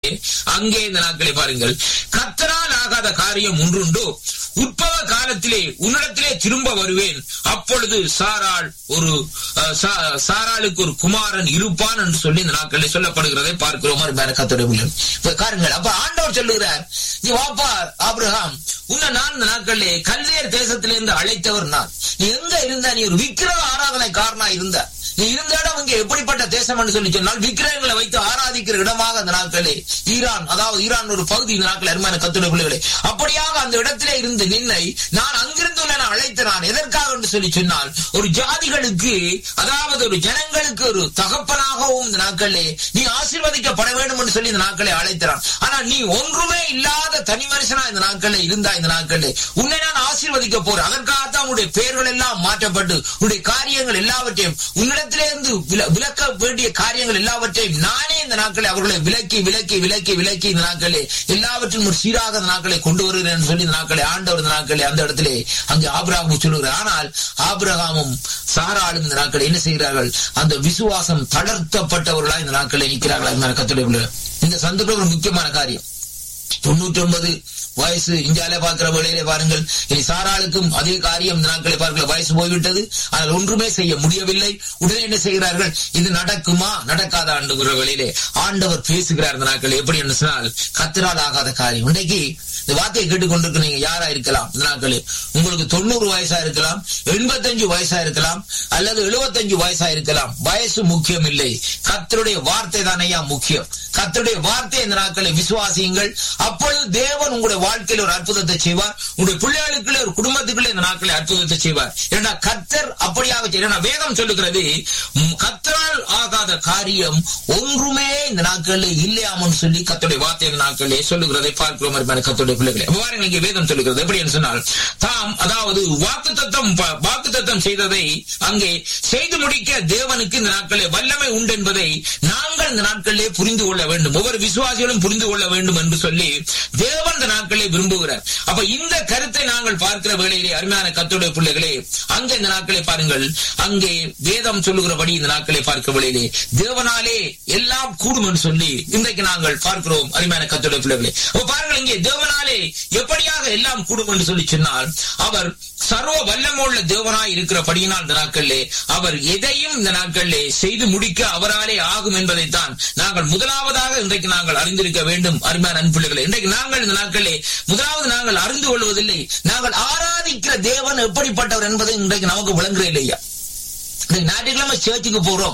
அங்கே இந்த நாட்களை பாருங்கள் கத்தரால் ஆகாத காரியம் ஒன்றுண்டோ உற்பவ காலத்திலே உன்னிடத்திலே திரும்ப வருவேன் அப்பொழுது சாராள் ஒரு அஹ், சா- சாராளுக்கு ஒரு குமாரன் இருப்பான் என்று சொல்லி இந்த நாட்களில் சொல்லப்படுகிறதை பார்க்கிறோம் அருமையான கர்த்தருடைய பிள்ளைகள். இப்ப பாருங்கள் அப்ப ஆண்டவர் சொல்லுகிறார் நீ வாப்பா ஆபிரகாம் உன்னை நான் இந்த நாட்களிலே கல்தேர் தேசத்திலிருந்து அழைத்தவர் நான் நீ எங்க இருந்த நீ ஒரு விக்கிரக ஆராதனை காரணா இருந்த நீ இருந்த இடம் இங்கே எப்படிப்பட்ட தேசம் என்று சொல்லி சொன்னால் விக்கிரகங்களை வைத்து ஆராதிக்கிற இடமாக அந்த நாட்களே ஈரான் அதாவது ஈரான் ஒரு பகுதி இந்த நாட்கள் அருமையான கத்துடைய பிள்ளைகளே அப்படியாக அந்த இடத்திலே இருந்து நின்னை நான் அங்கிருந்து உன்னை நான் அழைத்து நான் எதற்காக என்று சொல்லி சொன்னால் ஒரு ஜாதிகளுக்கு அதாவது ஒரு ஜனங்களுக்கு ஒரு தகப்பனாகவும் இந்த நாட்களே நீ ஆசீர்வதிக்கப்பட வேண்டும் என்று சொல்லி இந்த நாட்களை அழைத்தான் ஆனால் நீ ஒன்றுமே இல்லாத தனி மனுஷனா இந்த நாட்களில் இருந்தா இந்த நாட்களில் உன்னை நான் ஆசீர்வதிக்க போறேன் அதற்காகத்தான் உன்னுடைய பெயர்கள் எல்லாம் மாற்றப்பட்டு உன்னுடைய காரியங்கள் எல்லாவற்றையும் உன்னிடத்திலே இருந்து வில- விலக்க வேண்டிய காரியங்கள் எல்லாவற்றையும் நானே இந்த நாட்களை அவர்களை விலக்கி விலக்கி விலக்கி விலக்கி இந்த நாட்களே எல்லாவற்றையும் ஒரு சீராக இந்த நாட்களை கொண்டு வருகிறேன் என்று சொல்லி இந்த நாட்களை ஆண்டவர் இந்த நாட்களை அந்த இடத்திலே அங்கே ஆபிரகாம் சொல்லுகிறார் ஆனால் ஆபிரகாமும் சாராளும் இந்த நாட்களை என்ன செய்கிறார்கள் அந்த விசுவாசம் தளர்த்தப்பட்டவர்களா இந்த நாட்களை நிற்கிறார்கள் கத்துடைய இந்த சந்தர்ப்பம் ஒரு முக்கியமான காரியம் தொண்ணூற்றி ஒன்பது வயசு இந்தியாவில பார்க்கிற வேளையிலே பாருங்கள் இனி சாராளுக்கும் அதே காரியம் இந்த நாட்களை பார்க்கிற வயசு போய்விட்டது ஆனால் ஒன்றுமே செய்ய முடியவில்லை உடனே என்ன செய்கிறார்கள் இது நடக்குமா நடக்காத ஆண்டுகிற வேளையிலே ஆண்டவர் பேசுகிறார் இந்த நாட்கள் எப்படி என்று சொன்னால் கத்திரால் ஆகாத காரியம் இன்றைக்கு இந்த வார்த்தையை கேட்டுக்கொண்டிருக்க நீங்க யாரா இருக்கலாம் இந்த நாட்களில் உங்களுக்கு தொண்ணூறு வயசா இருக்கலாம் எண்பத்தஞ்சு வயசா இருக்கலாம் அல்லது எழுபத்தஞ்சு வயசா இருக்கலாம் வயசு முக்கியம் இல்லை கத்தருடைய வார்த்தை தானையா முக்கியம் கத்தருடைய வார்த்தை இந்த நாட்களை விசுவாசியுங்கள் அப்பொழுது தேவன் உங்களுடைய வாழ்க்கையில் ஒரு அற்புதத்தை செய்வார் உங்களுடைய பிள்ளைகளுக்குள்ளே ஒரு குடும்பத்துக்குள்ளே இந்த நாட்களை அற்புதத்தை செய்வார் ஏன்னா கத்தர் அப்படியாக செய்ய- ஏன்னா வேதம் சொல்லுகிறது ம், கத்தரால் ஆகாத காரியம் ஒன்றுமே இந்த நாட்களில் இல்லையாமன்னு சொல்லி கத்தருடைய வார்த்தை இந்த நாட்களிலே சொல்லுகிறதை பார்க்கிறோம் அருமையான கத்தருடைய பிள்ளைகளை அப்ப பாருங்க இங்கே வேதம் சொல்லுகிறது எப்படி என்று சொன்னால் தாம் அதாவது வாக்கு தத்தம் வாக்கு தத்தம் செய்ததை அங்கே செய்து முடிக்க தேவனுக்கு இந்த நாட்களில் வல்லமை உண்டு என்பதை நாங்கள் இந்த நாட்களிலே புரிந்து கொள்ள வேண்டும் ஒவ்வொரு விசுவாசிகளும் புரிந்து கொள்ள வேண்டும் என்று சொல்லி தேவன் இந்த நாட்களை விரும்புகிறார் அப்ப இந்த கருத்தை நாங்கள் பார்க்கிற வேளையிலே அருமையான கத்துடைய பிள்ளைகளே அங்கே இந்த நாட்களை பாருங்கள் அங்கே வேதம் சொல்லுகிறபடி இந்த நாட்களை பார்க்கிற வேளையிலே தேவனாலே எல்லாம் கூடும் என்று சொல்லி இன்றைக்கு நாங்கள் பார்க்கிறோம் அருமையான கத்துடைய பிள்ளைகளே அப்ப பாருங்கள் இங்கே தேவனாலே எப்படியாக எல்லாம் கூடும் என்று சொல்லி சொன்னால் அவர் சர்வ வல்லமுள்ள தேவனாய் இருக்கிறபடியினால் இந்த நாட்களிலே அவர் எதையும் இந்த நாட்களிலே செய்து முடிக்க அவராலே ஆகும் என்பதைத்தான் நாங்கள் முதலாவதாக இன்றைக்கு நாங்கள் அறிந்திருக்க வேண்டும் அருமையான அன்புள்ளைகளை இன்றைக்கு நாங்கள் இந்த நாட்களிலே முதலாவது நாங்கள் அறிந்து கொள்வதில்லை நாங்கள் ஆராதிக்கிற தேவன் எப்படிப்பட்டவர் என்பதை இன்றைக்கு நமக்கு விளங்குற இல்லையா இன்றைக்கு ஞாயிற்றுக்கிழமை சேர்ச்சுக்கு போறோம்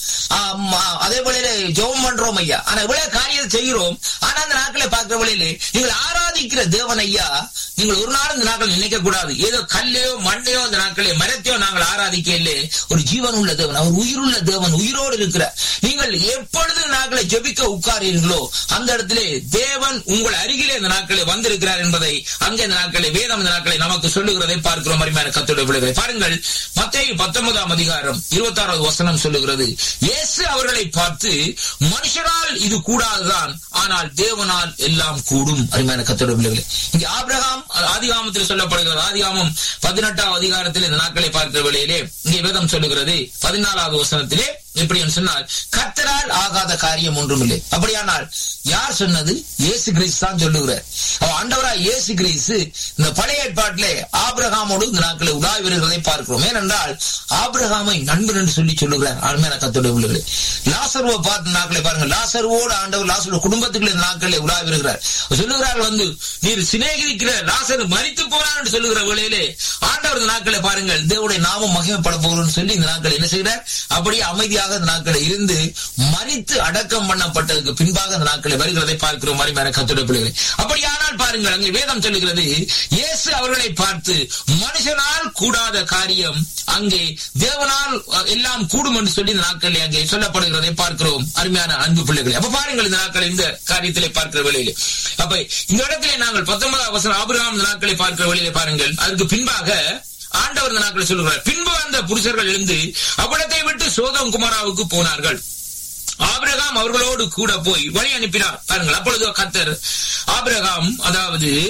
ஆமா, அதே போல ஜெபம் பண்றோம் ஐயா ஆனா இவ்வளவு காரியத்தை செய்கிறோம் ஆனா அந்த நாட்களை பார்க்கிற வழியிலே நீங்கள் ஆராதிக்கிற தேவன் ஐயா நீங்கள் ஒரு நாள் இந்த நாட்கள் நினைக்க கூடாது ஏதோ கல்லையோ மண்ணையோ இந்த நாட்களே மரத்தையோ நாங்கள் ஆராதிக்க இல்லை ஒரு ஜீவன் உள்ள தேவன் அவர் உயிருள்ள தேவன் உயிரோடு இருக்கிற நீங்கள் எப்பொழுது இந்த நாட்களை ஜெபிக்க உட்காரீர்களோ அந்த இடத்திலே தேவன் உங்கள் அருகிலே இந்த நாட்களை வந்திருக்கிறார் என்பதை அங்கே இந்த நாட்களை வேதம் இந்த நாட்களை நமக்கு சொல்லுகிறதை பார்க்கிறோம் அருமையான கத்துடைய பிள்ளைகளை பாருங்கள் மத்திய பத்தொன்பதாம் அதிகாரம் இருபத்தாறாவது வசனம் சொல்லுகிறது இயேசு அவர்களை பார்த்து மனுஷரால் இது கூடாதுதான் ஆனால் தேவனால் எல்லாம் கூடும் அருமையான கத்துடைய பிள்ளைகளே இங்கே ஆபிரகாம் ஆதிகாமத்தில் சொல்லப்படுகிறது ஆதிகாமம் பதினெட்டாம் அதிகாரத்தில் இந்த நாட்களை பார்க்கிற வேளையிலே இங்கே வேதம் சொல்லுகிறது பதினாலாவது வசனத்திலே எப்படி என்று சொன்னால் கத்தரால் ஆகாத காரியம் ஒன்றும் இல்லை அப்படியானால் யார் சொன்னது இயேசு கிறிஸ்து தான் சொல்லுகிறார் அவ ஆண்டவரா இயேசு கிறிஸ்து இந்த பழைய ஏற்பாட்டிலே ஆபிரகாமோடு இந்த நாட்களை உலாவி வருகிறதை பார்க்கிறோம் ஏனென்றால் ஆபிரகாமை நண்பன் என்று சொல்லி சொல்லுகிறார் அருமையான கத்தோட உள்ளவர்களே லாசருவை பார்த்த நாட்களை பாருங்க லாசருவோடு ஆண்டவர் லாசருடைய குடும்பத்துக்குள்ள இந்த நாட்களை உலாவி வருகிறார் சொல்லுகிறார் வந்து நீர் சிநேகிக்கிற லாசர் மறித்து போனார் என்று சொல்லுகிற வேளையிலே ஆண்டவர் இந்த நாட்களை பாருங்கள் தேவனுடைய நாமம் மகிமைப்பட போகிறோம்னு சொல்லி இந்த நாட்கள் என்ன செய்கிறார் அப்படியே அமைதியாக இந்த நாட்களை இருந்து மறித்து அடக்கம் பண்ணப்பட்டதுக்கு பின்பாக இந்த நாட்களை வருகிறதை பார்க்கிறோம் மாதிரி கத்துடைய பிள்ளைகளை அப்படியானால் பாருங்கள் அங்கே வேதம் சொல்லுகிறது இயேசு அவர்களை பார்த்து மனுஷனால் கூடாத காரியம் அங்கே தேவனால் அஹ், எல்லாம் கூடும் என்று சொல்லி இந்த நாட்களில் அங்கே சொல்லப்படுகிறதை பார்க்கிறோம் அருமையான அன்பு பிள்ளைகளை அப்ப பாருங்கள் இந்த நாட்களை இந்த காரியத்திலே பார்க்கிற வேளையிலே அப்ப இந்த இடத்திலே நாங்கள் பத்தொன்பதாம் வசனம் ஆபிரகாம் இந்த நாட்களை பார்க்கிற வேளையிலே பாருங்கள் அதற்கு பின்பாக ஆண்டவர் இந்த நாட்களை சொல்லுகிறார் பின்பு அந்த புருஷர்கள் எழுந்து அவ்விடத்தை விட்டு சோதம் குமாராவுக்கு போனார்கள் ஆபிரகாம் அவர்களோடு கூட போய் வழி அனுப்பினார் பாருங்கள் அப்பொழுது கத்தர் ஆபிரகாம் அதாவது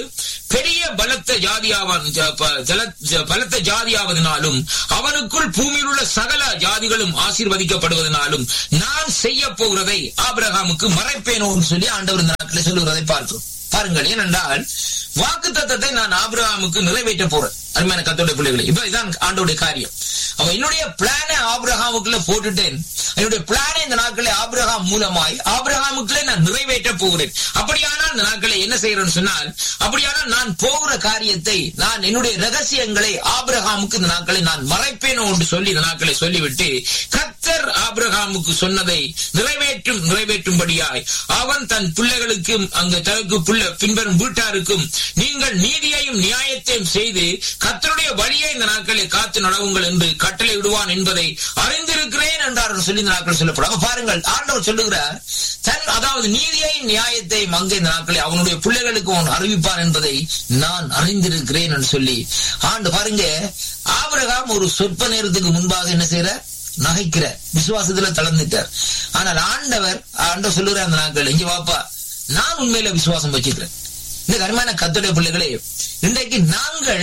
பெரிய பலத்த ஜாதியாவன் ஜ- ப- ஜல- ஜ- பலத்த ஜாதியாவதனாலும் அவனுக்குள் பூமியில் உள்ள சகல ஜாதிகளும் ஆசீர்வதிக்கப்படுவதனாலும் நான் செய்ய போகிறதை ஆபிரகாமுக்கு மறைப்பேனோ என்று சொல்லி ஆண்டவர் இந்த நாட்களில் சொல்லுகிறதை பார்க்கிறோம் பாருங்கள் ஏனென்றால் வாக்கு தத்தத்தை நான் ஆபிரகாமுக்கு நிறைவேற்ற போறேன் அருமையான கத்தோட பிள்ளைகளை இப்ப இதான் ஆண்டோடைய காரியம் அவன் என்னுடைய பிளானை ஆபிரகாமுக்குள்ள போட்டுட்டேன் என்னுடைய பிளானை இந்த நாட்களை ஆபிரகாம் மூலமாய் ஆபிரகாமுக்குள்ளே நான் நிறைவேற்ற போகிறேன் அப்படியானால் இந்த நாட்களை என்ன செய்யறேன்னு சொன்னால் அப்படியானால் நான் போகிற காரியத்தை நான் என்னுடைய ரகசியங்களை ஆபிரகாமுக்கு இந்த நாட்களை நான் மறைப்பேனோ என்று சொல்லி இந்த நாட்களை சொல்லிவிட்டு கத்தர் ஆபிரகாமுக்கு சொன்னதை நிறைவேற்றும் நிறைவேற்றும்படியாய் அவன் தன் பிள்ளைகளுக்கும் அங்கு தனக்கு புள்ள பின்வரும் வீட்டாருக்கும் நீங்கள் நீதியையும் நியாயத்தையும் செய்து கத்தருடைய வழியை இந்த நாட்களை காத்து நடவுங்கள் என்று கட்டளை விடுவான் என்பதை அறிந்திருக்கிறேன் என்றார் சொல்லி இந்த நாட்கள் சொல்லப்படும் அப்ப பாருங்கள் ஆண்டவர் சொல்லுகிறார் தன் அதாவது நீதியையும் நியாயத்தையும் அங்கே இந்த நாட்களை அவனுடைய பிள்ளைகளுக்கு அவன் அறிவிப்பான் என்பதை நான் அறிந்திருக்கிறேன் என்று சொல்லி ஆண்டு பாருங்க ஆபிரகாம் ஒரு சொற்ப நேரத்துக்கு முன்பாக என்ன செய்யறார் நகைக்கிற விசுவாசத்துல தளர்ந்துட்டார் ஆனால் ஆண்டவர் ஆண்டவர் சொல்லுகிற அந்த நாட்கள் இங்க வாப்பா நான் உண்மையில விசுவாசம் வச்சுக்கிறேன் இந்த கருமையான கத்துடைய பிள்ளைகளே இன்றைக்கு நாங்கள்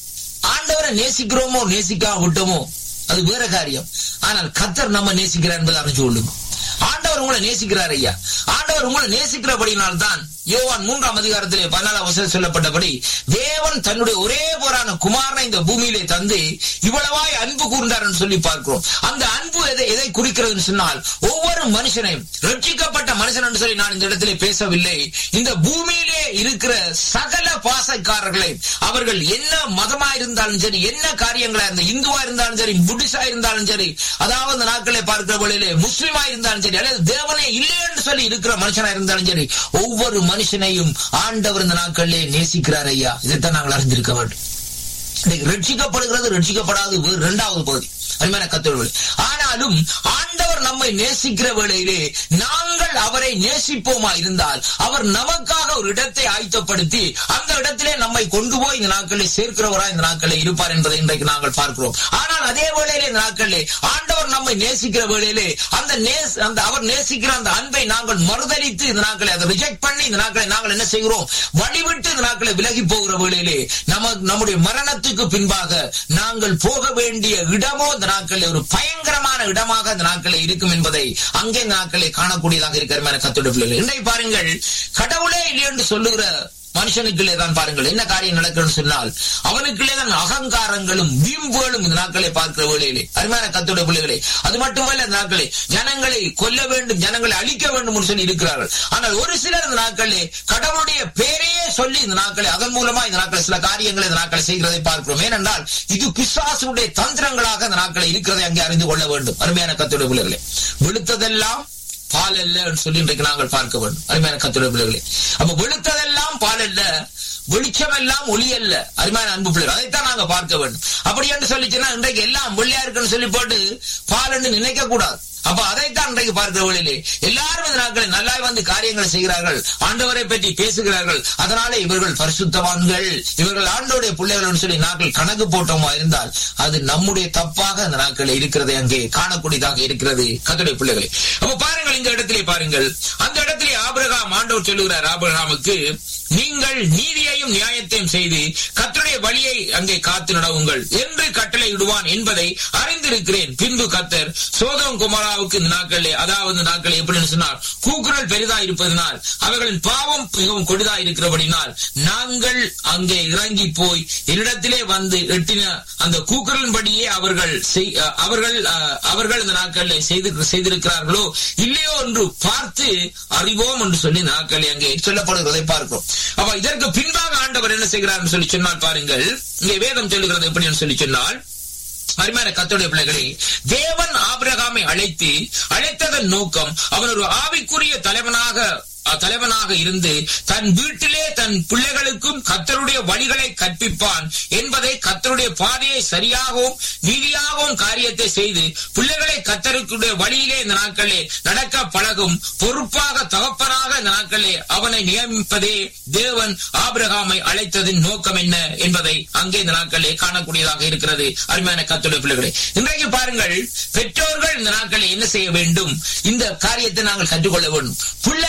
ஆண்டவரை நேசிக்கிறோமோ நேசிக்காம விட்டோமோ அது வேற காரியம் ஆனால் கத்தர் நம்ம நேசிக்கிறார் என்பதை அறிஞ்சு கொள்ளுங்க ஆண்டவர் உங்களை நேசிக்கிறார் ஐயா ஆண்டவர் உங்களை நேசிக்கிறபடினால் தான் யோவான் மூன்றாம் அதிகாரத்திலே பதினாலாம் வசனம் சொல்லப்பட்டபடி தேவன் தன்னுடைய ஒரே போரான குமாரனை இந்த பூமியிலே தந்து இவ்வளவாய் அன்பு கூர்ந்தார் என்று சொல்லி பார்க்கிறோம் அந்த அன்பு எதை எதை குறிக்கிறதுன்னு சொன்னால் ஒவ்வொரு மனுஷனையும் ரட்சிக்கப்பட்ட மனுஷன் என்று சொல்லி நான் இந்த இடத்திலே பேசவில்லை இந்த பூமியிலே இருக்கிற சகல பாசக்காரர்களை அவர்கள் என்ன மதமா இருந்தாலும் சரி என்ன காரியங்களா இருந்த இந்துவா இருந்தாலும் சரி புத்திசா இருந்தாலும் சரி அதாவது இந்த நாட்களை பார்க்கிற வழியிலே முஸ்லிமா இருந்தாலும் சரி அல்லது தேவனே இல்லை என்று சொல்லி இருக்கிற மனுஷனா இருந்தாலும் சரி ஒவ்வொரு மனுஷனையும் ஆண்டவர் இந்த நாட்களிலே நேசிக்கிறார் ஐயா இதைத்தான் நாங்கள் அறிந்திருக்க வேண்டும் இன்னைக்கு ரட்சிக்கப்படுகிறது ரட்சிக்கப்படாது வேறு இரண்டாவது பகுதி அருமையான கத்தோடு ஆனாலும் ஆண்டவர் நம்மை நேசிக்கிற வேளையிலே நாங்கள் அவரை நேசிப்போமா இருந்தால் அவர் நமக்காக ஒரு இடத்தை ஆயத்தப்படுத்தி அந்த இடத்திலே நம்மை கொண்டு போய் இந்த நாட்களில் சேர்க்கிறவராய் இந்த நாட்களில் இருப்பார் என்பதை இன்றைக்கு நாங்கள் பார்க்கிறோம் ஆனால் அதே வேளையிலே இந்த நாட்களிலே ஆண்டவர் நம்மை நேசிக்கிற வேளையிலே அந்த நேஸ் அந்த அவர் நேசிக்கிற அந்த அன்பை நாங்கள் மறுதளித்து இந்த நாட்களை அதை ரிஜெக்ட் பண்ணி இந்த நாட்களை நாங்கள் என்ன செய்கிறோம் வழிவிட்டு இந்த நாட்களை விலகி போகிற வேளையிலே நம்ம நம்முடைய மரணத்துக்கு பின்பாக நாங்கள் போக வேண்டிய இடமோ இந்த நாட்களில் ஒரு பயங்கரமான இடமாக இந்த நாட்களில் இருக்கும் என்பதை அங்கே இந்த நாட்களை காணக்கூடியதாக இருக்கிற கத்தோட பிள்ளைகள் இன்றைக்கு பாருங்கள் கடவுளே இல்லை என்று சொல்லுகிற மனுஷனுக்குள்ளே தான் பாருங்கள் என்ன காரியம் நடக்குதுன்னு சொன்னால் அவனுக்குள்ளே தான் அகங்காரங்களும் வீம்புகளும் இந்த நாட்களை பார்க்கிற வேளையிலே அருமையான கத்தோட பிள்ளைகளே அது மட்டுமல்ல இந்த நாட்களே ஜனங்களை கொல்ல வேண்டும் ஜனங்களை அழிக்க வேண்டும் என்று சொல்லி இருக்கிறார்கள் ஆனால் ஒரு சிலர் இந்த நாட்களிலே கடவுளுடைய பேரையே சொல்லி இந்த நாட்களை அதன் மூலமா இந்த நாட்களை சில காரியங்களை இந்த நாட்களை செய்கிறதை பார்க்கிறோம் ஏனென்றால் இது பிசாசுடைய தந்திரங்களாக இந்த நாட்களை இருக்கிறதை அங்கே அறிந்து கொள்ள வேண்டும் அருமையான கத்தோட பிள்ளைகளே வெளுத்ததெல்லாம் பால் அல்ல என்று சொல்லி இன்றைக்கு நாங்கள் பார்க்க வேண்டும் அருமையான கத்துடைய பிள்ளைகளே அப்ப வெளுத்ததெல்லாம் பால் அல்ல வெளிச்சம் எல்லாம் ஒளி அல்ல அருமையான அன்பு பிள்ளைகள் அதைத்தான் நாங்க பார்க்க வேண்டும் அப்படி என்று சொல்லிச்சுன்னா இன்றைக்கு எல்லாம் வெள்ளையா இருக்குன்னு சொல்லி போட்டு பால் என்று நினைக்க கூடாது அப்ப அதைத்தான் இன்றைக்கு பார்க்கிற வழியிலே எல்லாரும் இந்த நாட்களில் நல்லாய் வந்து காரியங்களை செய்கிறார்கள் ஆண்டவரை பற்றி பேசுகிறார்கள் அதனாலே இவர்கள் பரிசுத்தவான்கள் இவர்கள் ஆண்டோடைய பிள்ளைகள் சொல்லி நாட்கள் கணக்கு போட்டோமா இருந்தால் அது நம்முடைய தப்பாக அந்த நாட்களில் இருக்கிறது அங்கே காணக்கூடியதாக இருக்கிறது கத்துடைய பிள்ளைகளை அப்ப பாருங்கள் இந்த இடத்திலே பாருங்கள் அந்த இடத்திலே ஆபிரகாம் ஆண்டவர் சொல்லுகிறார் ஆபிரகாமுக்கு நீங்கள் நீதியையும் நியாயத்தையும் செய்து கத்தருடைய வழியை அங்கே காத்து நடவுங்கள் என்று கட்டளை இடுவான் என்பதை அறிந்திருக்கிறேன் பின்பு கத்தர் சோதம் குமாராவுக்கு இந்த நாட்களே அதாவது இந்த நாட்கள் எப்படின்னு சொன்னார் கூக்குரல் பெரிதா இருப்பதனால் அவர்களின் பாவம் மிகவும் கொடிதா இருக்கிறபடினால் நாங்கள் அங்கே இறங்கி போய் என்னிடத்திலே வந்து எட்டின அந்த கூக்குரலின்படியே அவர்கள் செய்- அவர்கள் அஹ், அவர்கள் இந்த நாட்களில் செய்து செய்திருக்கிறார்களோ இல்லையோ என்று பார்த்து அறிவோம் என்று சொல்லி இந்த நாட்களில் அங்கே சொல்லப்படுகிறதை பார்க்கிறோம் அப்ப இதற்கு பின்பாக ஆண்டவர் என்ன செய்கிறார் சொல்லி சொன்னால் பாருங்கள் இங்கே வேதம் சொல்லுகிறது எப்படின்னு சொல்லி சொன்னால் அருமையான கத்தோடைய பிள்ளைகளே தேவன் ஆபிரகாமை அழைத்து அழைத்ததன் நோக்கம் அவன் ஒரு ஆவிக்குரிய தலைவனாக அஹ், தலைவனாக இருந்து தன் வீட்டிலே தன் பிள்ளைகளுக்கும் கத்தருடைய வழிகளை கற்பிப்பான் என்பதை கத்தருடைய பாதையை சரியாகவும் நீதியாகவும் காரியத்தை செய்து பிள்ளைகளை கத்தருக்குடைய வழியிலே இந்த நாட்களே நடக்க பழகும் பொறுப்பாக தகப்பனாக இந்த நாட்களே அவனை நியமிப்பதே தேவன் ஆபிரகாமை அழைத்ததின் நோக்கம் என்ன என்பதை அங்கே இந்த நாட்களே காணக்கூடியதாக இருக்கிறது அருமையான கத்துடைய பிள்ளைகளே இன்றைக்கு பாருங்கள் பெற்றோர்கள் இந்த நாட்களில் என்ன செய்ய வேண்டும் இந்த காரியத்தை நாங்கள் கற்றுக்கொள்ள வேண்டும் பிள்ளைகளை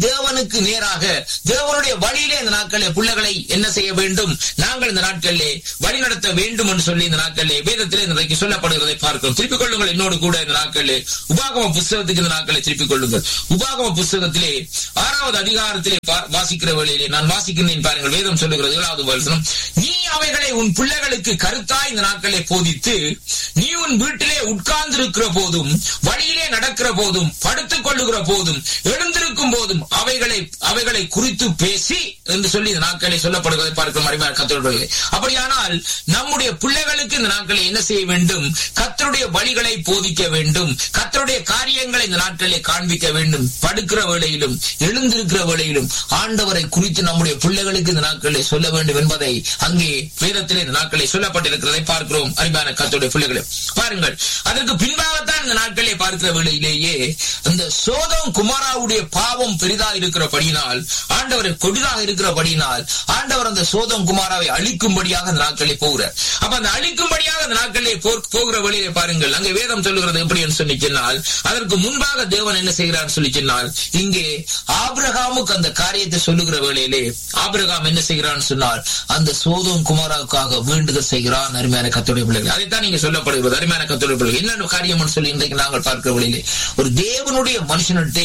தேவனுக்கு நேராக தேவனுடைய வழியிலே இந்த நாட்களிலே பிள்ளைகளை என்ன செய்ய வேண்டும் நாங்கள் இந்த நாட்களிலே வழி நடத்த வேண்டும் என்று சொல்லி இந்த நாட்களிலே வேதத்திலே இன்றைக்கு சொல்லப்படுகிறதை பார்க்கிறோம் திருப்பிக் கொள்ளுங்கள் என்னோடு கூட இந்த நாட்களிலே உபாகம புஸ்தகத்துக்கு இந்த நாட்களை திருப்பிக் கொள்ளுங்கள் உபாகம புஸ்தகத்திலே ஆறாவது அதிகாரத்திலே பா- வாசிக்கிற வேளையிலே நான் வாசிக்கிறேன் பாருங்கள் வேதம் சொல்லுகிறது ஏழாவது வசனம் நீ அவைகளை உன் பிள்ளைகளுக்கு கருத்தாய் இந்த நாட்களை போதித்து நீ உன் வீட்டிலே உட்கார்ந்திருக்கிற போதும் வழியிலே நடக்கிற போதும் படுத்துக் கொள்ளுகிற போதும் எழுந்திருக்கும் போதும் அவைகளை அவைகளை குறித்து பேசி என்று சொல்லி இந்த நாட்களை சொல்லப்படுவதை பார்க்கும் அறிவார் கத்தருடைய அப்படியானால் நம்முடைய பிள்ளைகளுக்கு இந்த நாட்களை என்ன செய்ய வேண்டும் கத்தருடைய வழிகளை போதிக்க வேண்டும் கத்தருடைய காரியங்களை இந்த நாட்களிலே காண்பிக்க வேண்டும் படுக்கிற வேளையிலும் எழுந்திருக்கிற வேளையிலும் ஆண்டவரை குறித்து நம்முடைய பிள்ளைகளுக்கு இந்த நாட்களிலே சொல்ல வேண்டும் என்பதை அங்கே வேதத்திலே இந்த நாட்களை சொல்லப்பட்டிருக்கிறதை பார்க்கிறோம் அருமையான கத்தருடைய பிள்ளைகளை பாருங்கள் அதற்கு பின்பாகத்தான் இந்த நாட்களை பார்க்கிற வேளையிலேயே அந்த சோதம் குமாராவுடைய பாவம் பெரிதா இருக்கிறபடியினால் ஆண்டவரை கொடிதாக இருக்கிறபடியினால் ஆண்டவர் அந்த சோதம் குமாராவை அழிக்கும்படியாக அந்த நாட்களை போகிறார் அப்ப அந்த அழிக்கும்படியாக அந்த நாட்களிலே போ- போகிற வழியிலே பாருங்கள் அங்கே வேதம் சொல்லுகிறது எப்படி என்று சொல்லி சொன்னால் அதற்கு முன்பாக தேவன் என்ன செய்கிறார் சொல்லி சொன்னால் இங்கே ஆபிரகாமுக்கு அந்த காரியத்தை சொல்லுகிற வேளையிலே ஆபிரகாம் என்ன செய்கிறான்னு சொன்னால் அந்த சோதம் குமாராவுக்காக வேண்டுதல் செய்கிறான் அருமையான கத்தோடைய பிள்ளைகள் அதைத்தான் நீங்க சொல்லப்படுகிறது அருமையான கத்தோடைய பிள்ளைகள் என்ன காரியம் சொல்லி இன்றைக்கு நாங்கள் பார்க்கிற வழியிலே ஒரு தேவனுடைய மனுஷனிட்டே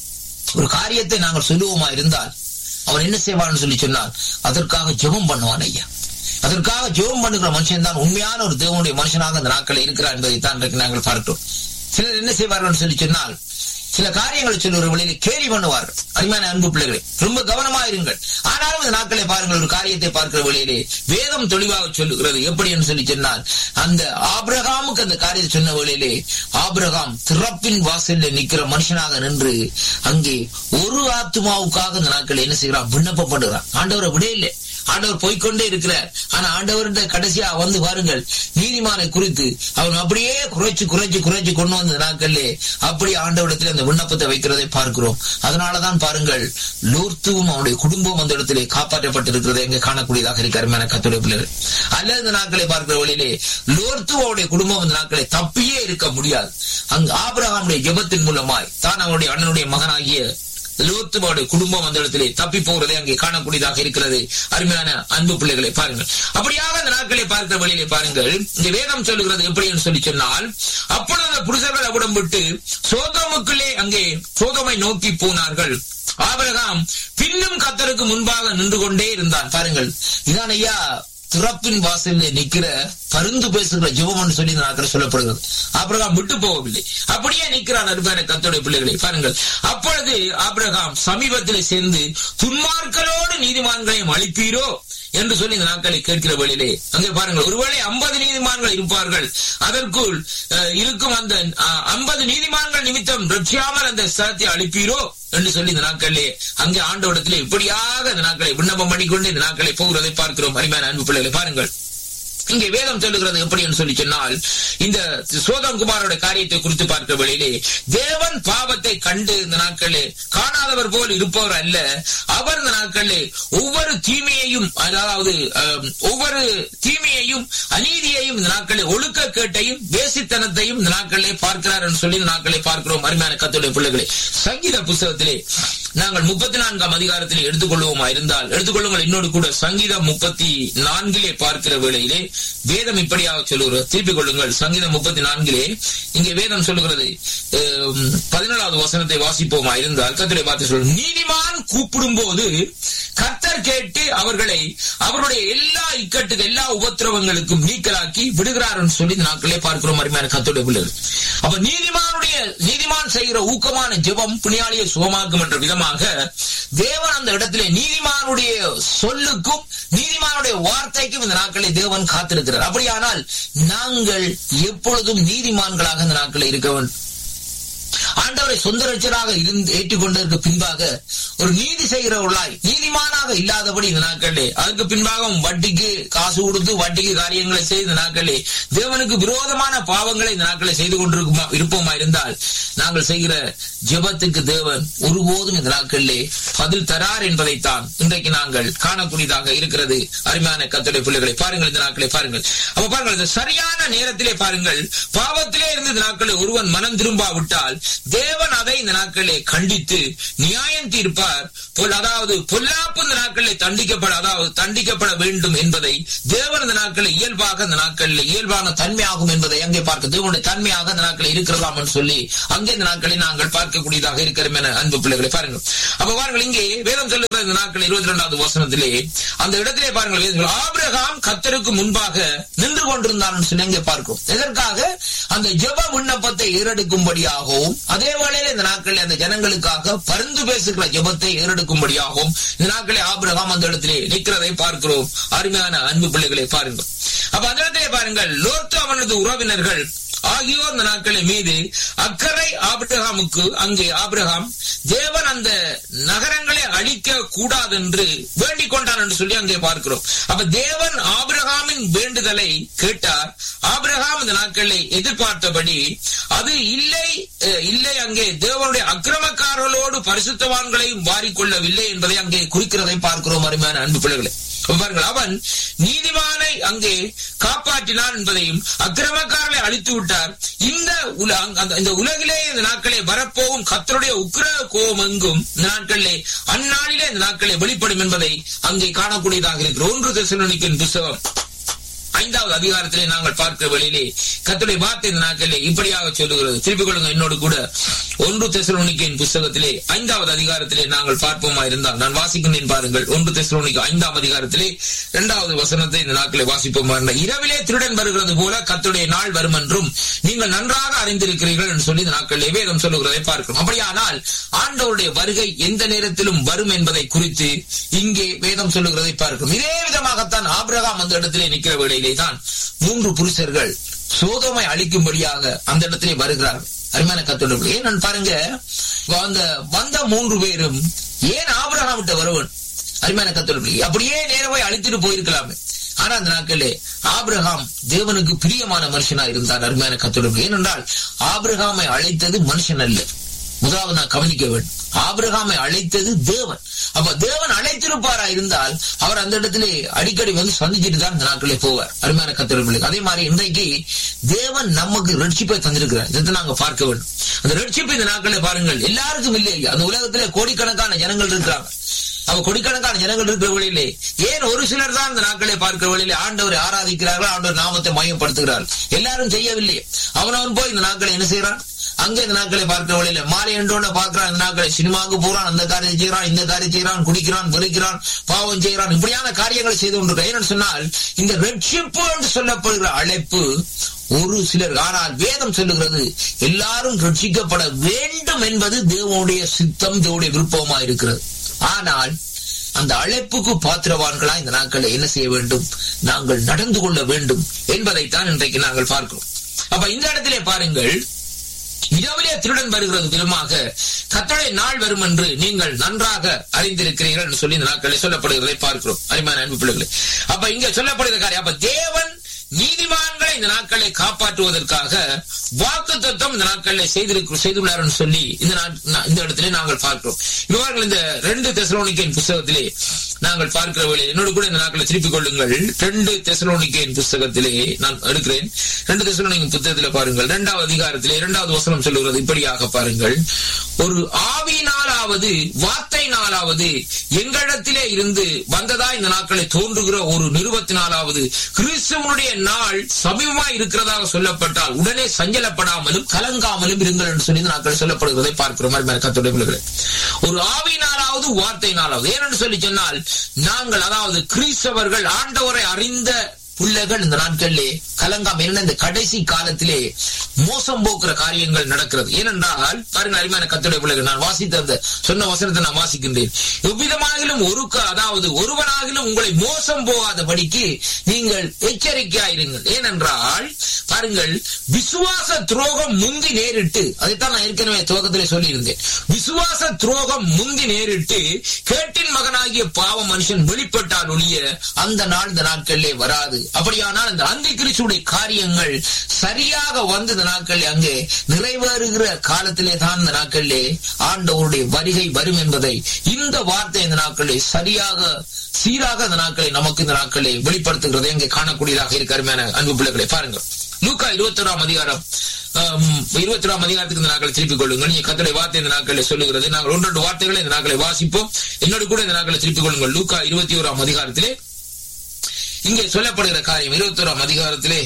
ஒரு காரியத்தை நாங்கள் சொல்லுவோமா இருந்தால் அவன் என்ன செய்வான்னு சொல்லி சொன்னால் அதற்காக ஜெபம் பண்ணுவான் ஐயா அதற்காக ஜெபம் பண்ணுகிற மனுஷன் தான் உண்மையான ஒரு தேவனுடைய மனுஷனாக அந்த நாட்களில் இருக்கிறார் என்பதை தான் இன்றைக்கு நாங்கள் பார்க்கிறோம் சிலர் என்ன செய்வார்கள் சொல்லி சொன்னால் சில காரியங்களை சொல்லுகிற வழியில கேலி பண்ணுவார்கள் அருமையான அன்பு பிள்ளைகளை ரொம்ப கவனமா இருங்கள் ஆனாலும் இந்த நாட்களை பாருங்கள் ஒரு காரியத்தை பார்க்கிற வழியிலே வேதம் தெளிவாக சொல்லுகிறது எப்படி என்று சொல்லி சொன்னால் அந்த ஆபிரகாமுக்கு அந்த காரியத்தை சொன்ன வேளையிலே ஆபிரகாம் திறப்பின் வாசலில் நிற்கிற மனுஷனாக நின்று அங்கே ஒரு ஆத்மாவுக்காக இந்த நாட்கள் என்ன செய்கிறான் விண்ணப்பப்படுகிறான் ஆண்டவரை விட இல்லை ஆண்டவர் போய்க்கொண்டே இருக்கிறார் ஆனா ஆண்டவர்கிட்ட கடைசியா வந்து பாருங்கள் நீதிமானை குறித்து அவன் அப்படியே குறைச்சு குறைச்சு குறைச்சு கொண்டு வந்த நாட்களிலே அப்படி ஆண்டவரிடத்தில் அந்த விண்ணப்பத்தை வைக்கிறதை பார்க்கிறோம் அதனாலதான் பாருங்கள் லூர்த்துவும் அவனுடைய குடும்பம் அந்த இடத்திலே காப்பாற்றப்பட்டிருக்கிறதை எங்க காணக்கூடியதாக இருக்கிற என கத்துடைய பிள்ளைகள் அல்லது இந்த நாட்களை பார்க்கிற வழியிலே லோர்த்து அவருடைய குடும்பம் இந்த நாட்களை தப்பியே இருக்க முடியாது அங்கு ஆபிரகாமுடைய ஜெபத்தின் மூலமாய் தான் அவனுடைய அண்ணனுடைய மகனாகிய லோத்துவோட குடும்பம் அந்த இடத்திலே தப்பி போகிறதை அங்கே காணக்கூடியதாக இருக்கிறது அருமையான அன்பு பிள்ளைகளை பாருங்கள் அப்படியாக அந்த நாட்களை பார்க்கிற வழியிலே பாருங்கள் இந்த வேதம் சொல்லுகிறது எப்படி என்று சொல்லி சொன்னால் அப்பொழுது அந்த புருஷர்கள் அவிடம் விட்டு சோதோமுக்குள்ளே அங்கே சோதோமை நோக்கி போனார்கள் ஆபிரகாம் பின்னும் கத்தருக்கு முன்பாக நின்று கொண்டே இருந்தான் பாருங்கள் இதான் ஐயா திறப்பின் வாசலில் நிக்கிற பருந்து பேசுகிற ஜெபம் சொல்லி இந்த நாட்கள் சொல்லப்படுகிறது ஆபிரகாம் விட்டு போகவில்லை அப்படியே நிற்கிறான் அருமையான கத்தோடைய பிள்ளைகளை பாருங்கள் அப்பொழுது ஆபிரகாம் சமீபத்திலே சேர்ந்து துன்மார்களோடு நீதிமான்களையும் அழிப்பீரோ என்று சொல்லி இந்த நாட்களை கேட்கிற வழியிலே அங்கே பாருங்கள் ஒருவேளை ஐம்பது நீதிமான்கள் இருப்பார்கள் அதற்குள் அஹ், இருக்கும் அந்த ஐம்பது நீதிமான்கள் நிமித்தம் ரட்சியாமல் அந்த ஸ்தலத்தை அழிப்பீரோ என்று சொல்லி இந்த நாட்களிலே அங்கே ஆண்டவடத்திலே இப்படியாக இந்த நாட்களை விண்ணப்பம் பண்ணிக்கொண்டு இந்த நாட்களை போகிறதை பார்க்கிறோம் அருமையான அன்பு பிள்ளைகளை பாருங்கள் இங்கே வேதம் சொல்லுகிறது எப்படி என்று சொல்லி சொன்னால் இந்த சோதம் குமாரோட காரியத்தை குறித்து பார்க்கிற வேளையிலே தேவன் பாவத்தை கண்டு இந்த நாட்களே காணாதவர் போல் இருப்பவர் அல்ல அவர் இந்த நாட்களே ஒவ்வொரு தீமையையும் அதாவது அஹ், ஒவ்வொரு தீமையையும் அநீதியையும் இந்த நாட்களே ஒழுக்க கேட்டையும் வேசித்தனத்தையும் இந்த நாட்களே பார்க்கிறார் என்று சொல்லி இந்த நாட்களை பார்க்கிறோம் அருமையான கத்துடைய பிள்ளைகளே சங்கீத புஸ்தகத்திலே நாங்கள் முப்பத்தி நான்காம் அதிகாரத்திலே எடுத்துக்கொள்வோமா இருந்தால் எடுத்துக்கொள்ளுங்கள் என்னோடு கூட சங்கீதம் முப்பத்தி நான்கிலே பார்க்கிற வேளையிலே வேதம் இப்படியாக சொல்லுகிறது திருப்பிக் கொள்ளுங்கள் சங்கீதம் முப்பத்தி நான்கிலே இங்கே வேதம் சொல்லுகிறது அஹ், பதினேழாவது வசனத்தை வாசிப்போமா இருந்தால் கத்தரை பார்த்து சொல்லு நீதிமான் கூப்பிடும் போது கர்த்தர் கேட்டு அவர்களை அவருடைய எல்லா இக்கட்டுக்கு எல்லா உபத்திரவங்களுக்கும் நீக்கலாக்கி விடுகிறார் என்று சொல்லி இந்த நாட்களே பார்க்கிறோம் அருமையான கத்துடைய பிள்ளைகள் அப்ப நீதிமானுடைய நீதிமான் செய்கிற ஊக்கமான ஜெபம் புனியாளியை சுகமாக்கும் என்ற விதமாக தேவன் அந்த இடத்திலே நீதிமானுடைய சொல்லுக்கும் நீதிமானுடைய வார்த்தைக்கும் இந்த நாட்களை தேவன் காத்திருக்கிறார் அப்படியானால் நாங்கள் எப்பொழுதும் நீதிமான்களாக இந்த நாட்களில் இருக்க வேண்டும் ஆண்டவரை சொந்த ரட்சராக இருந்து ஏற்றுக்கொண்டதற்கு பின்பாக ஒரு நீதி செய்கிறவர்களாய் நீதிமானாக முறையாக இல்லாதபடி இந்த நாட்களே அதுக்கு பின்பாக வட்டிக்கு காசு கொடுத்து வட்டிக்கு காரியங்களை செய்த நாட்களே தேவனுக்கு விரோதமான பாவங்களை இந்த நாட்களை செய்து கொண்டிருக்குமா இருப்போமா இருந்தால் நாங்கள் செய்கிற ஜெபத்துக்கு தேவன் ஒருபோதும் இந்த நாட்களிலே பதில் தரார் என்பதைத்தான் இன்றைக்கு நாங்கள் காணக்கூடியதாக இருக்கிறது அருமையான கத்துடைய பிள்ளைகளை பாருங்கள் இந்த நாட்களை பாருங்கள் அப்ப பாருங்கள் இந்த சரியான நேரத்திலே பாருங்கள் பாவத்திலே இருந்து இந்த நாட்களில் ஒருவன் மனம் திரும்பாவிட்டால் தேவன் அதை இந்த நாட்களிலே கண்டித்து நியாயம் தீர்ப்பார் பொல்- அதாவது பொல்லாப்பு இந்த நாட்களில் தண்டிக்கப்பட அதாவது தண்டிக்கப்பட வேண்டும் என்பதை தேவன் இந்த நாட்களில் இயல்பாக இந்த நாட்களில் இயல்பான தன்மையாகும் என்பதை அங்கே பார்க்க தேவனுடைய தன்மையாக இந்த நாட்களில் இருக்கிறதாம் என்று சொல்லி அங்கே இந்த நாட்களில் நாங்கள் பார்க்கக்கூடியதாக இருக்கிறோம் என அன்பு பிள்ளைகளை பாருங்கள் அப்ப பாருங்கள் இங்கே வேதம் சொல்லுகிற இந்த நாட்கள் இருபத்தி இரண்டாவது வசனத்திலே அந்த இடத்திலே பாருங்கள் வேதங்கள் ஆபிரகாம் கத்தருக்கு முன்பாக நின்று கொண்டிருந்தான் சொல்லி அங்கே பார்க்கும் எதற்காக அந்த ஜெப விண்ணப்பத்தை ஏறெடுக்கும்படியாகவும் அதே வேளையில இந்த நாட்களில் அந்த ஜனங்களுக்காக பரிந்து பேசுகிற ஜெபத்தை ஏறெடுக்கும்படியாகவும் இந்த நாட்களில் ஆபிரகாம் அந்த இடத்திலே நிற்கிறதை பார்க்கிறோம் அருமையான அன்பு பிள்ளைகளை பாருங்கள் அப்ப அந்த இடத்திலே பாருங்கள் லோத்து அவனது உறவினர்கள் ஆகியோர் இந்த நாட்களின் மீது அக்கறை ஆபிரகாமுக்கு அங்கே ஆபிரகாம் தேவன் அந்த நகரங்களை அழிக்க கூடாது என்று வேண்டிக் கொண்டான் என்று சொல்லி அங்கே பார்க்கிறோம் அப்ப தேவன் ஆபிரகாமின் வேண்டுதலை கேட்டார் ஆபிரகாம் இந்த நாட்களை எதிர்பார்த்தபடி அது இல்லை அஹ், இல்லை அங்கே தேவனுடைய அக்கிரமக்காரர்களோடு பரிசுத்தவான்களையும் வாரிக்கொள்ளவில்லை என்பதை அங்கே குறிக்கிறதை பார்க்கிறோம் அருமையான அன்பு பிள்ளைகளை பாருங்கள் அவன் நீதிமானை அங்கே காப்பாற்றினான் என்பதையும் அக்கிரமக்காரனை அழித்து விட்டார் இந்த உல- அந்த- இந்த உலகிலே இந்த நாட்களே வரப்போகும் கத்தருடைய உக்கிர கோபம் எங்கும் இந்த நாட்களிலே அந்நாளிலே இந்த நாட்களே வெளிப்படும் என்பதை அங்கே காணக்கூடியதாக இருக்கிற ஒன்று தெசலோனிக்கன் புஸ்தகம் ஐந்தாவது அதிகாரத்திலே நாங்கள் பார்க்கிற வழியிலே கத்துடைய வார்த்தை இந்த நாட்களிலே இப்படியாக சொல்லுகிறது திருப்பிக் கொள்ளுங்க என்னோடு கூட ஒன்று தெசலோனிக்கின் புஸ்தகத்திலே ஐந்தாவது அதிகாரத்திலே நாங்கள் பார்ப்போமா இருந்தால் நான் வாசிக்கின்றேன் பாருங்கள் ஒன்று தெசலோனிக்கு ஐந்தாம் அதிகாரத்திலே இரண்டாவது வசனத்தை இந்த நாட்களை வாசிப்போமா இருந்தால் இரவிலே திருடன் வருகிறது போல கத்துடைய நாள் வரும் என்றும் நீங்கள் நன்றாக அறிந்திருக்கிறீர்கள் என்று சொல்லி இந்த நாட்களிலே வேதம் சொல்லுகிறதை பார்க்கிறோம் அப்படியானால் ஆண்டவருடைய வருகை எந்த நேரத்திலும் வரும் என்பதை குறித்து இங்கே வேதம் சொல்லுகிறதை பார்க்கிறோம் இதே விதமாகத்தான் ஆபிரகாம் அந்த இடத்திலே நிற்கிற வேளையிலே தான் மூன்று புருஷர்கள் சோதமை அளிக்கும்படியாக அந்த இடத்திலே வருகிறார்கள் அருமையான கத்தோடு ஏன் பாருங்க அந்த வந்த மூன்று பேரும் ஏன் ஆபிரகாம் விட்ட வருவன் அருமையான கத்தோடு அப்படியே நேரவை அழித்துட்டு போயிருக்கலாமே ஆனா அந்த நாட்களே ஆபிரகாம் தேவனுக்கு பிரியமான மனுஷனா இருந்தார் அருமையான கத்தோடு ஏனென்றால் ஆபிரகாமை அழைத்தது மனுஷன் அல்ல முதலாவது நான் கவனிக்க வேண்டும் ஆபிரகாமை அழைத்தது தேவன் அப்ப தேவன் அழைத்திருப்பாரா இருந்தால் அவர் அந்த இடத்திலே அடிக்கடி வந்து சந்திச்சுட்டு தான் இந்த நாட்களே போவார் அருமையான கத்திரங்களுக்கு அதே மாதிரி இன்றைக்கு தேவன் நமக்கு ரட்சிப்பை தந்திருக்கிறார் இதை நாங்க பார்க்க வேண்டும் அந்த ரட்சிப்பு இந்த நாட்களே பாருங்கள் எல்லாருக்கும் இல்லை அந்த உலகத்திலே கோடிக்கணக்கான ஜனங்கள் இருக்கிறாங்க அவ கொடிக்கணக்கான ஜனங்கள் இருக்கிற வழியிலே ஏன் ஒரு சிலர் தான் இந்த நாட்களை பார்க்கிற வழியிலே ஆண்டவரை ஆராதிக்கிறார்கள் ஆண்டவர் நாமத்தை மையப்படுத்துகிறார்கள் எல்லாரும் செய்யவில்லை அவனவன் போய் இந்த நாட்களை என்ன செய்யறான் அங்க இந்த நாட்களை பார்க்கிற வழியில மாலை என்றோட பார்க்கிறான் இந்த நாட்களை சினிமாவுக்கு போறான் அந்த காரியம் செய்யறான் இந்த காரியம் செய்யறான் குடிக்கிறான் வெறுக்கிறான் பாவம் செய்யறான் இப்படியான காரியங்களை செய்து கொண்டிருக்கிறான் ஏன்னு சொன்னால் இந்த ரட்சிப்பு என்று சொல்லப்படுகிற அழைப்பு ஒரு சிலர் ஆனால் வேதம் சொல்லுகிறது எல்லாரும் ரட்சிக்கப்பட வேண்டும் என்பது தேவனுடைய சித்தம் தேவனுடைய விருப்பமா இருக்கிறது ஆனால் அந்த அழைப்புக்கு பாத்திரவான்களா இந்த நாட்களில் என்ன செய்ய வேண்டும் நாங்கள் நடந்து கொள்ள வேண்டும் என்பதைத்தான் இன்றைக்கு நாங்கள் பார்க்கிறோம் அப்ப இந்த இடத்திலே பாருங்கள் இரவிலே திருடன் வருகிறது விதமாக கத்தளை நாள் வரும் என்று நீங்கள் நன்றாக அறிந்திருக்கிறீர்கள் என்று சொல்லி இந்த நாட்களில் சொல்லப்படுகிறதை பார்க்கிறோம் அருமையான அன்பு பிள்ளைகளை அப்ப இங்க சொல்லப்படுகிற காரியம் அப்ப தேவன் நீதிமான்களை இந்த நாட்களை காப்பாற்றுவதற்காக வாக்கு தத்துவம் இந்த நாட்களில் செய்திருக்க செய்துள்ளார் என்று சொல்லி இந்த நாட்- நா- இந்த இடத்திலே நாங்கள் பார்க்கிறோம் இவர்கள் இந்த ரெண்டு தெசலோனிக்கையின் புஸ்தகத்திலே நாங்கள் பார்க்கிற வேளையில் என்னோடு கூட இந்த நாட்களை திருப்பிக் கொள்ளுங்கள் ரெண்டு தெசலோனிக்கையின் புஸ்தகத்திலே நான் எடுக்கிறேன் ரெண்டு தெசலோனிக்கின் புத்தகத்திலே பாருங்கள் இரண்டாவது அதிகாரத்திலே இரண்டாவது வசனம் சொல்லுகிறது இப்படியாக பாருங்கள் ஒரு ஆவியினாலாவது வார்த்தையினாலாவது எங்களிடத்திலே இருந்து வந்ததா இந்த நாட்களை தோன்றுகிற ஒரு நிறுவத்தினாலாவது கிறிஸ்துவனுடைய நாள் சமீபமாய் இருக்கிறதாக சொல்லப்பட்டால் உடனே சஞ்சலப்படாமலும் கலங்காமலும் இருங்கள் என்று சொல்லி இந்த நாட்கள் சொல்லப்படுகிறதை பார்க்கிறோம் அருமையான கர்த்தருடைய பிள்ளைகளே. ஒரு ஆவியினாலாவது வார்த்தையினாலாவது ஏனென்று சொல்லி சொன்னால் நாங்கள் அதாவது கிறிஸ்தவர்கள் ஆண்டவரை அறிந்த பிள்ளைகள் இந்த நாட்களிலே கலங்காம என்ன இந்த கடைசி காலத்திலே மோசம் போக்குற காரியங்கள் நடக்கிறது ஏனென்றால் பாருங்கள் அருமையான கத்துடைய பிள்ளைகள் நான் வாசித்த அந்த சொன்ன வசனத்தை நான் வாசிக்கின்றேன் எவ்விதமாகிலும் ஒரு க- அதாவது ஒருவனாகிலும் உங்களை மோசம் போகாதபடிக்கு நீங்கள் எச்சரிக்கையாயிருங்கள் ஏனென்றால் பாருங்கள் விசுவாச துரோகம் முந்தி நேரிட்டு அதைத்தான் நான் ஏற்கனவே துவக்கத்திலே சொல்லியிருந்தேன் விசுவாச துரோகம் முந்தி நேரிட்டு கேட்டின இருளின் மகனாகிய பாவ மனுஷன் வெளிப்பட்டால் ஒழிய அந்த நாள் இந்த நாட்களிலே வராது அப்படியானால் அந்த அந்தி கிறிஸ்துடைய காரியங்கள் சரியாக வந்து இந்த நாட்களில் அங்கே நிறைவேறுகிற காலத்திலே தான் இந்த நாட்களிலே ஆண்டவருடைய வருகை வரும் என்பதை இந்த வார்த்தை இந்த நாட்களிலே சரியாக சீராக இந்த நாட்களை நமக்கு இந்த நாட்களை வெளிப்படுத்துகிறதை இங்கே காணக்கூடியதாக இருக்க அருமையான அன்பு பிள்ளைகளை பாருங்கள் லூக்கா இருபத்தி ஓராம் அதிகாரம் இருபத்தி ஓராம் அதிகாரத்துக்கு இந்த நாட்களை திருப்பிக் கொள்ளுங்கள் நீங்க கத்தடை வார்த்தை இந்த நாட்களை சொல்லுகிறது நாங்கள் ஒன்றொன்று வார்த்தைகளை இந்த நாட்களை வாசிப்போம் என்னோடு கூட இந்த நாட்களை திருப்பிக் கொள்ளுங்கள் லூக்கா இருபத்தி ஓராம் அதிகாரத்திலே இங்கே சொல்லப்படுகிற காரியம் இருபத்தி ஓராம் அதிகாரத்திலே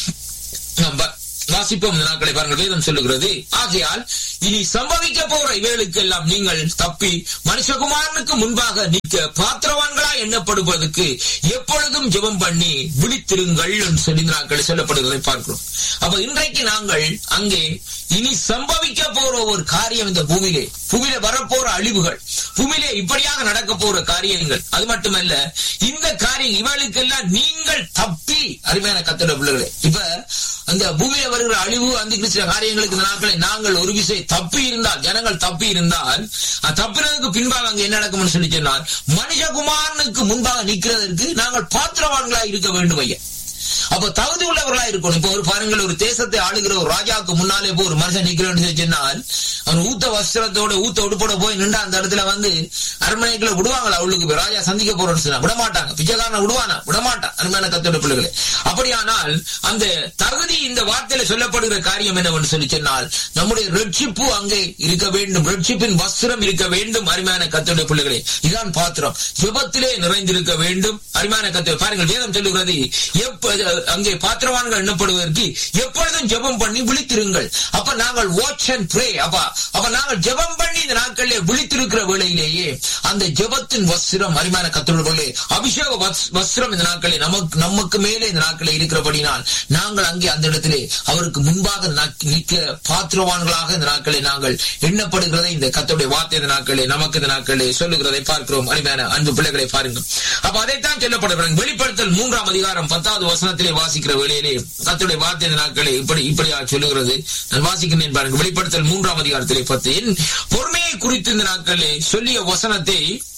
வாசிப்போம் இந்த நாட்களை பாருங்கள் வேதம் சொல்லுகிறது ஆகையால் இனி சம்பவிக்க போற இவைகளுக்கு எல்லாம் நீங்கள் தப்பி மனுஷகுமாரனுக்கு முன்பாக நிற்க பாத்திரவான்களா எண்ணப்படுவதற்கு எப்பொழுதும் ஜெபம் பண்ணி விழித்திருங்கள் என்று சொல்லி இந்த நாட்களை சொல்லப்படுகிறதை பார்க்கிறோம் அப்ப இன்றைக்கு நாங்கள் அங்கே இனி சம்பவிக்க போற ஒரு காரியம் இந்த பூமியிலே பூமியில வரப்போற அழிவுகள் பூமியிலே இப்படியாக நடக்க போற காரியங்கள் அது மட்டுமல்ல இந்த காரியம் இவளுக்கெல்லாம் நீங்கள் தப்பி அருமையான கத்திட பிள்ளைகளே இப்ப அந்த பூமியில வருகிற அழிவு அந்த கிறிஸ்த காரியங்களுக்கு இந்த நாட்களை நாங்கள் ஒரு விஷயம் தப்பி இருந்தால் ஜனங்கள் தப்பி இருந்தால் தப்பினதுக்கு பின்பாக அங்க என்ன நடக்கும்னு சொல்லி சொன்னால் மனிதகுமாரனுக்கு முன்பாக நிற்கிறதற்கு நாங்கள் பாத்திரவான்களா இருக்க வேண்டும் ஐயா அப்ப தகுதி உள்ளவர்களா இருக்கணும் இப்ப ஒரு பாருங்கள் ஒரு தேசத்தை ஆளுகிற ஒரு ராஜாவுக்கு முன்னாலே போய் ஒரு மனுஷன் நிக்கிறேன்னு சொன்னால் அவன் ஊத்த வஸ்திரத்தோட ஊத்த உடுப்போட போய் நின்று அந்த இடத்துல வந்து அரண்மனைக்குள்ள விடுவாங்களா அவளுக்கு போய் ராஜா சந்திக்க போறோம்னு சொன்னா விட மாட்டாங்க பிச்சைக்காரனை விடுவானா விட மாட்டான் அருமையான கத்தோட பிள்ளைகளே அப்படியானால் அந்த தகுதி இந்த வார்த்தையில சொல்லப்படுகிற காரியம் என்னவென்று சொல்லி சொன்னால் நம்முடைய ரட்சிப்பு அங்கே இருக்க வேண்டும் ரட்சிப்பின் வஸ்திரம் இருக்க வேண்டும் அருமையான கத்தோட பிள்ளைகளே இதான் பாத்திரம் ஜெபத்திலே நிறைந்திருக்க வேண்டும் அருமையான கத்தோ பாருங்கள் வேதம் சொல்லுகிறது எப்ப அங்கே பாத்திரவான்கள் எண்ணப்படுவதற்கு எப்பொழுதும் ஜெபம் பண்ணி விழித்திருங்கள் அப்ப நாங்கள் வாட்ச் அண்ட் ப்ரே அப்ப அப்ப நாங்கள் ஜெபம் பண்ணி இந்த நாட்களிலே விழித்திருக்கிற வேளையிலேயே அந்த ஜெபத்தின் வஸ்திரம் அருமையான கத்தோர்களே அபிஷேக வஸ்திரம் இந்த நாட்களே நமக்கு நமக்கு மேலே இந்த நாட்களே இருக்கிறபடினால் நாங்கள் அங்கே அந்த இடத்திலே அவருக்கு முன்பாக நிற்க பாத்திரவான்களாக இந்த நாட்களை நாங்கள் எண்ணப்படுகிறதை இந்த கத்தோடைய வார்த்தை இந்த நாட்களே நமக்கு இந்த நாட்களே சொல்லுகிறதை பார்க்கிறோம் அருமையான அன்பு பிள்ளைகளை பாருங்கள் அப்ப அதைத்தான் சொல்லப்படுகிறாங்க வெளிப்படுத்தல் மூன்றாம் அதிகாரம் பத்தாவது வசனத்திலே வாசிக்கிற வேளையிலே கத்துடைய வார்த்தை இந்த நாட்களே இப்படி இப்படியா சொல்லுகிறது நான் வாசிக்கிறேன் பாருங்க வெளிப்படுத்தல் மூன்றாம் அதிகாரத்திலே பத்து என் பொறுமையை குறித்து இந்த நாட்களே சொல்லிய வசனத்தை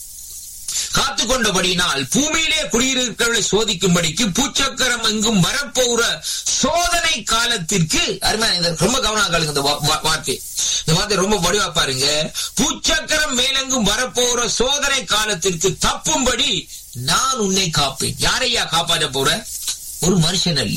காத்து கொண்டபடியினால் பூமியிலே குடியிருக்கிறவர்களை சோதிக்கும்படிக்கு பூச்சக்கரம் எங்கும் வரப்போகிற சோதனை காலத்திற்கு அருமையான ரொம்ப கவனம் இந்த வார்த்தை இந்த வார்த்தை ரொம்ப வடிவா பாருங்க பூச்சக்கரம் மேலெங்கும் வரப்போகிற சோதனை காலத்திற்கு தப்பும்படி நான் உன்னை காப்பேன் யாரையா காப்பாற்ற போற ஒரு மனுஷன் அல்ல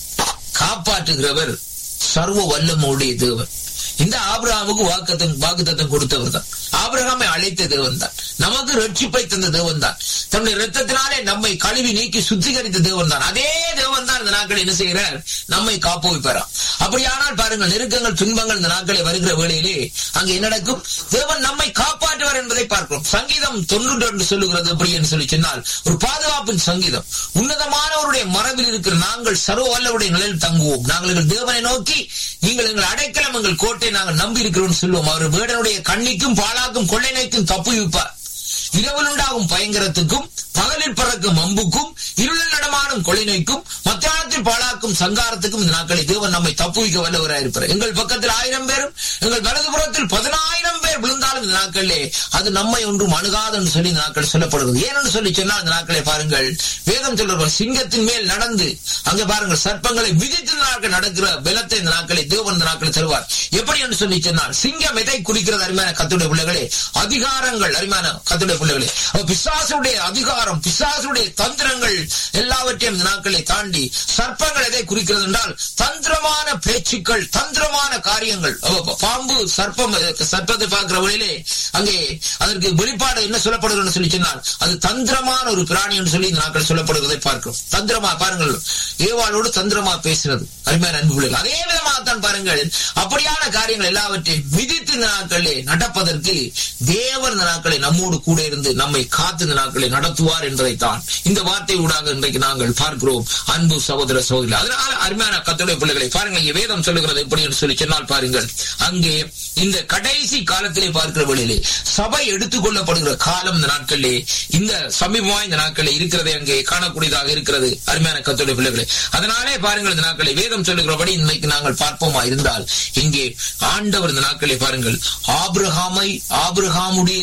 காப்பாற்றுகிறவர் சர்வ வல்லமுடைய தேவன் இந்த ஆபிரகாமுக்கு வாக்குத்தம் வாக்குத்தத்தம் கொடுத்தவர் தான் ஆபிரகாமை அழைத்த தேவன் தான் நமக்கு ரட்சிப்பை தந்த தேவன் தான் தன்னுடைய ரத்தத்தினாலே நம்மை கழுவி நீக்கி சுத்திகரித்த தேவன் தான் அதே தேவன் தான் இந்த நாட்கள் என்ன செய்கிறார் நம்மை காப்புவிப்பாராம் அப்படியானால் பாருங்கள் நெருக்கங்கள் துன்பங்கள் இந்த நாட்களை வருகிற வேளையிலே அங்கே என்ன நடக்கும் தேவன் நம்மை காப்பாற்றுவார் என்பதை பார்க்கிறோம் சங்கீதம் தொண்ணூறு என்று சொல்லுகிறது எப்படி என்று சொல்லி சொன்னால் ஒரு பாதுகாப்பின் சங்கீதம் உன்னதமானவருடைய மரபில் இருக்கிற நாங்கள் சர்வ வல்லவருடைய நிலையில் தங்குவோம் நாங்கள் எங்கள் தேவனை நோக்கி நீங்கள் எங்கள் அடைக்கலம் எங்கள் கோட்டை நாங்கள் நம்பி இருக்கிறோம் சொல்லுவோம் அவர் வேடனுடைய கண்ணிக்கும் பாலாக்கும் கொள்ளை நோய்க்கும் தப்பு வைப்பார் இரவில் உண்டாகும் பயங்கரத்துக்கும் பகலில் பறக்கும் அம்புக்கும் இருளில் நடமாடும் கொலை நோய்க்கும் மத்தியானத்தில் பாழாக்கும் சங்காரத்துக்கும் இந்த நாட்களை தேவன் நம்மை தப்புவிக்க வல்லவராயிருப்பார் எங்கள் பக்கத்தில் ஆயிரம் பேரும் எங்கள் வலதுபுறத்தில் பதினாயிரம் பேர் விழுந்தாலும் இந்த நாட்களிலே அது நம்மை ஒன்றும் அணுகாதுன்னு சொல்லி இந்த நாட்கள் சொல்லப்படுகிறது ஏனென்று சொல்லி சொன்னால் இந்த நாட்களை பாருங்கள் வேதம் சொல்லுவார் சிங்கத்தின் மேல் நடந்து அங்கே பாருங்கள் சர்ப்பங்களை விதித்து இந்த நாட்கள் நடக்கிற பலத்தை இந்த நாட்களை தேவன் இந்த நாட்களை தருவார் எப்படி என்று சொல்லி சொன்னால் சிங்கம் எதை குறிக்கிறது அருமையான கத்துடைய பிள்ளைகளே அதிகாரங்கள் அருமையான கத்துடைய பிள்ளைகளே பிசாசுடைய அதிகாரம் பிசாசுடைய தந்திரங்கள் எல்லாவற்றையும் இந்த நாட்களை தாண்டி சர்ப்பங்கள் எதை குறிக்கிறது என்றால் தந்திரமான பேச்சுக்கள் தந்திரமான காரியங்கள் பாம்பு சர்ப்பம் சர்ப்பத்தை பார்க்கிற வழியிலே அங்கே அதற்கு வெளிப்பாடு என்ன சொல்லப்படுகிறது சொல்லி சொன்னால் அது தந்திரமான ஒரு பிராணி என்று சொல்லி இந்த நாட்கள் சொல்லப்படுவதை பார்க்கிறோம் தந்திரமா பாருங்கள் ஏவாளோடு தந்திரமா பேசினது அருமையான அன்பு பிள்ளைகள் அதே விதமாகத்தான் பாருங்கள் அப்படியான காரியங்கள் எல்லாவற்றையும் மிதித்து இந்த நாட்களிலே நடப்பதற்கு தேவர் இந்த நாட்களை நம்மோடு கூட இருந்து நம்மை காத்து இந்த நாட்களை நடத்துவார் என்பதைத்தான் இந்த வார்த்தை ஊடாக இன்றைக்கு நாங்கள் பார்க்கிறோம் அன்பு சகோதர சகோதரி அதனால அருமையான கத்துடைய பிள்ளைகளை பாருங்கள் வேதம் சொல்லுகிறது எப்படி என்று சொல்லி சொன்னால் பாருங்கள் அங்கே இந்த கடைசி காலத்திலே பார்க்கிற வழியிலே சபை எடுத்துக் கொள்ளப்படுகிற காலம் இந்த நாட்களிலே இந்த சமீபமா இந்த நாட்களில் இருக்கிறதே அங்கே காணக்கூடியதாக இருக்கிறது அருமையான கத்துடைய பிள்ளைகளை அதனாலே பாருங்கள் இந்த நாட்களை வேதம் சொல்லுகிறபடி இன்னைக்கு நாங்கள் பார்ப்போமா இருந்தால் இங்கே ஆண்டவர் இந்த நாட்களை பாருங்கள் ஆபிரகாமை ஆபிரகாமுடைய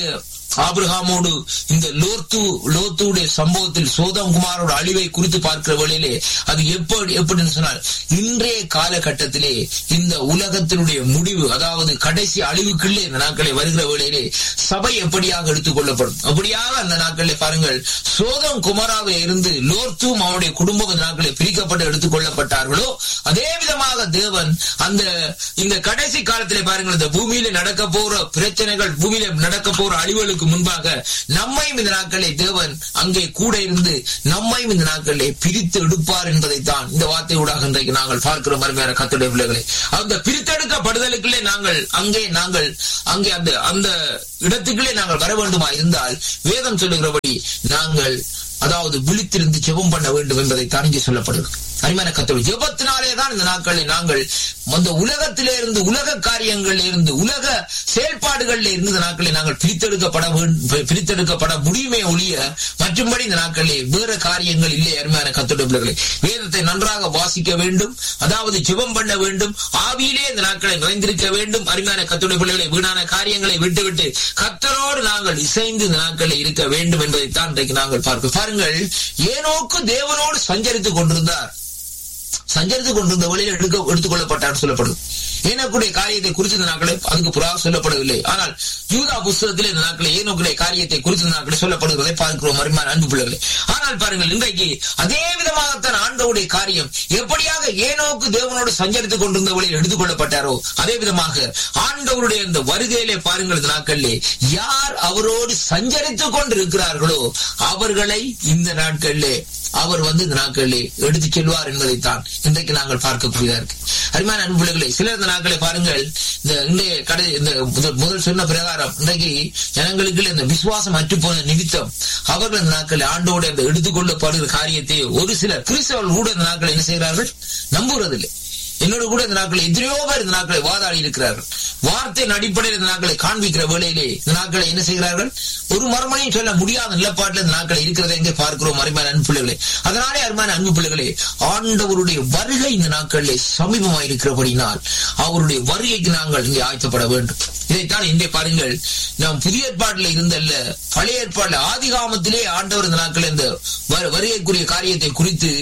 ஆபிரகாமோடு இந்த லோத்து லோத்துடைய சம்பவத்தில் சோதம் குமாரோட அழிவை குறித்து பார்க்கிற வேளையிலே அது எப்படி எப்படின்னு சொன்னால் இன்றைய காலகட்டத்திலே இந்த உலகத்தினுடைய முடிவு அதாவது கடைசி அழிவுக்குள்ளே இந்த நாட்களை வருகிற வேளையிலே சபை எப்படியாக எடுத்துக் கொள்ளப்படும் அப்படியாக அந்த நாட்களிலே பாருங்கள் சோதம் குமாராவை இருந்து லோர்த்தும் அவருடைய குடும்பம் இந்த நாட்களை பிரிக்கப்பட்டு எடுத்துக் கொள்ளப்பட்டார்களோ அதே விதமாக தேவன் அந்த இந்த கடைசி காலத்திலே பாருங்கள் இந்த பூமியில நடக்க போற பிரச்சனைகள் பூமியில நடக்க போற அழிவுகளுக்கு முன்பாக நம்மையும் இந்த நாட்களை தேவன் அங்கே கூட இருந்து நம்மையும் இந்த நாட்களை பிரித்து எடுப்பார் என்பதைத்தான் இந்த வார்த்தையூடாக இன்றைக்கு நாங்கள் பார்க்கிறோம் அருமையான கத்துடைய பிள்ளைகளை அந்த பிரித்தெடுக்கப்படுதலுக்குள்ளே நாங்கள் அங்கே நாங்கள் அங்கே அந்த அந்த இடத்துக்குள்ளே நாங்கள் வர வேண்டுமா இருந்தால் வேதம் சொல்லுகிறபடி நாங்கள் அதாவது விழித்திருந்து ஜெபம் பண்ண வேண்டும் என்பதை தாண்டி சொல்லப்படுகிறது அருமையான கத்தோடு ஜெபத்தினாலே தான் இந்த நாட்களில் நாங்கள் அந்த உலகத்திலே இருந்து உலக காரியங்களில் இருந்து உலக செயல்பாடுகளில் இருந்து இந்த நாட்களில் நாங்கள் பிரித்தெடுக்கப்பட வேண்டும் பிரித்தெடுக்கப்பட முடியுமே ஒழிய மற்றும்படி இந்த நாட்களில் வேற காரியங்கள் இல்லை அருமையான கத்தோட பிள்ளைகளை வேதத்தை நன்றாக வாசிக்க வேண்டும் அதாவது ஜெபம் பண்ண வேண்டும் ஆவியிலே இந்த நாட்களை நிறைந்திருக்க வேண்டும் அருமையான கத்தோட பிள்ளைகளை வீணான காரியங்களை விட்டுவிட்டு கத்தரோடு நாங்கள் இசைந்து இந்த நாட்களில் இருக்க வேண்டும் என்பதைத்தான் இன்றைக்கு நாங்கள் பார்க்க பாருங்கள் ஏனோக்கு தேவனோடு சஞ்சரித்துக் கொண்டிருந்தார் சஞ்சரித்துக் கொண்டிருந்த வழியில் எடுக்க எடுத்துக் கொள்ளப்பட்டார் சொல்லப்படுது ஏனோக்குடைய காரியத்தை குறித்து இந்த நாட்களை அதுக்கு புறா சொல்லப்படவில்லை ஆனால் யூதா புஸ்தகத்தில் இந்த நாட்களை ஏனோக்குடைய காரியத்தை குறித்து இந்த நாட்களை சொல்லப்படுவதை பார்க்கிறோம் அருமையான அன்பு பிள்ளைகளை ஆனால் பாருங்கள் இன்றைக்கு அதே விதமாகத்தான் ஆண்டவுடைய காரியம் எப்படியாக ஏனோக்கு தேவனோடு சஞ்சரித்துக் கொண்டிருந்த வழியில் எடுத்துக் கொள்ளப்பட்டாரோ அதே விதமாக ஆண்டவருடைய இந்த வருகையிலே பாருங்கள் இந்த நாட்களிலே யார் அவரோடு சஞ்சரித்துக் கொண்டிருக்கிறார்களோ அவர்களை இந்த நாட்களிலே அவர் வந்து இந்த நாட்களிலே எடுத்து செல்வார் என்பதைத்தான் இன்றைக்கு நாங்கள் பார்க்கக்கூடியதா இருக்கு அருமையான அன்புகளை சிலர் இந்த நாட்களை பாருங்கள் இந்த இன்றைய கடை இந்த முதல் முதல் சொன்ன பிரகாரம் இன்றைக்கு ஜனங்களுக்கு இந்த விசுவாசம் அற்று போன நிமித்தம் அவர்கள் இந்த நாட்களில் ஆண்டோடு அந்த எடுத்துக்கொள்ளப்படுகிற காரியத்தை ஒரு சிலர் கிறிஸ்தவர்கள் கூட இந்த நாட்களை என்ன செய்கிறார்கள் நம்புவதில்லை என்னோட கூட இந்த நாட்களை எத்தனையோ பேர் இந்த நாட்களை வாதாடி இருக்கிறார்கள் வார்த்தையின் அடிப்படையில் இந்த நாட்களை காண்பிக்கிற வேளையிலே இந்த நாட்களை என்ன செய்கிறார்கள் ஒரு மறுமனையும் சொல்ல முடியாத நிலப்பாட்டில் இந்த நாட்களை இருக்கிறதை எங்கே பார்க்கிறோம் அருமையான அன்பு பிள்ளைகளே அதனாலே அருமையான அன்பு பிள்ளைகளே ஆண்டவருடைய வருகை இந்த நாட்களிலே சமீபமாக இருக்கிறபடினால் அவருடைய வருகைக்கு நாங்கள் இங்கே ஆயத்தப்பட வேண்டும் இதைத்தான் இங்கே பாருங்கள் நாம் புதிய ஏற்பாட்டில் இருந்தல்ல பழைய ஏற்பாட்டில் ஆதிகாமத்திலே ஆண்டவர் இந்த நாட்கள் இந்த வருகைக்குரிய காரியத்தை குறித்து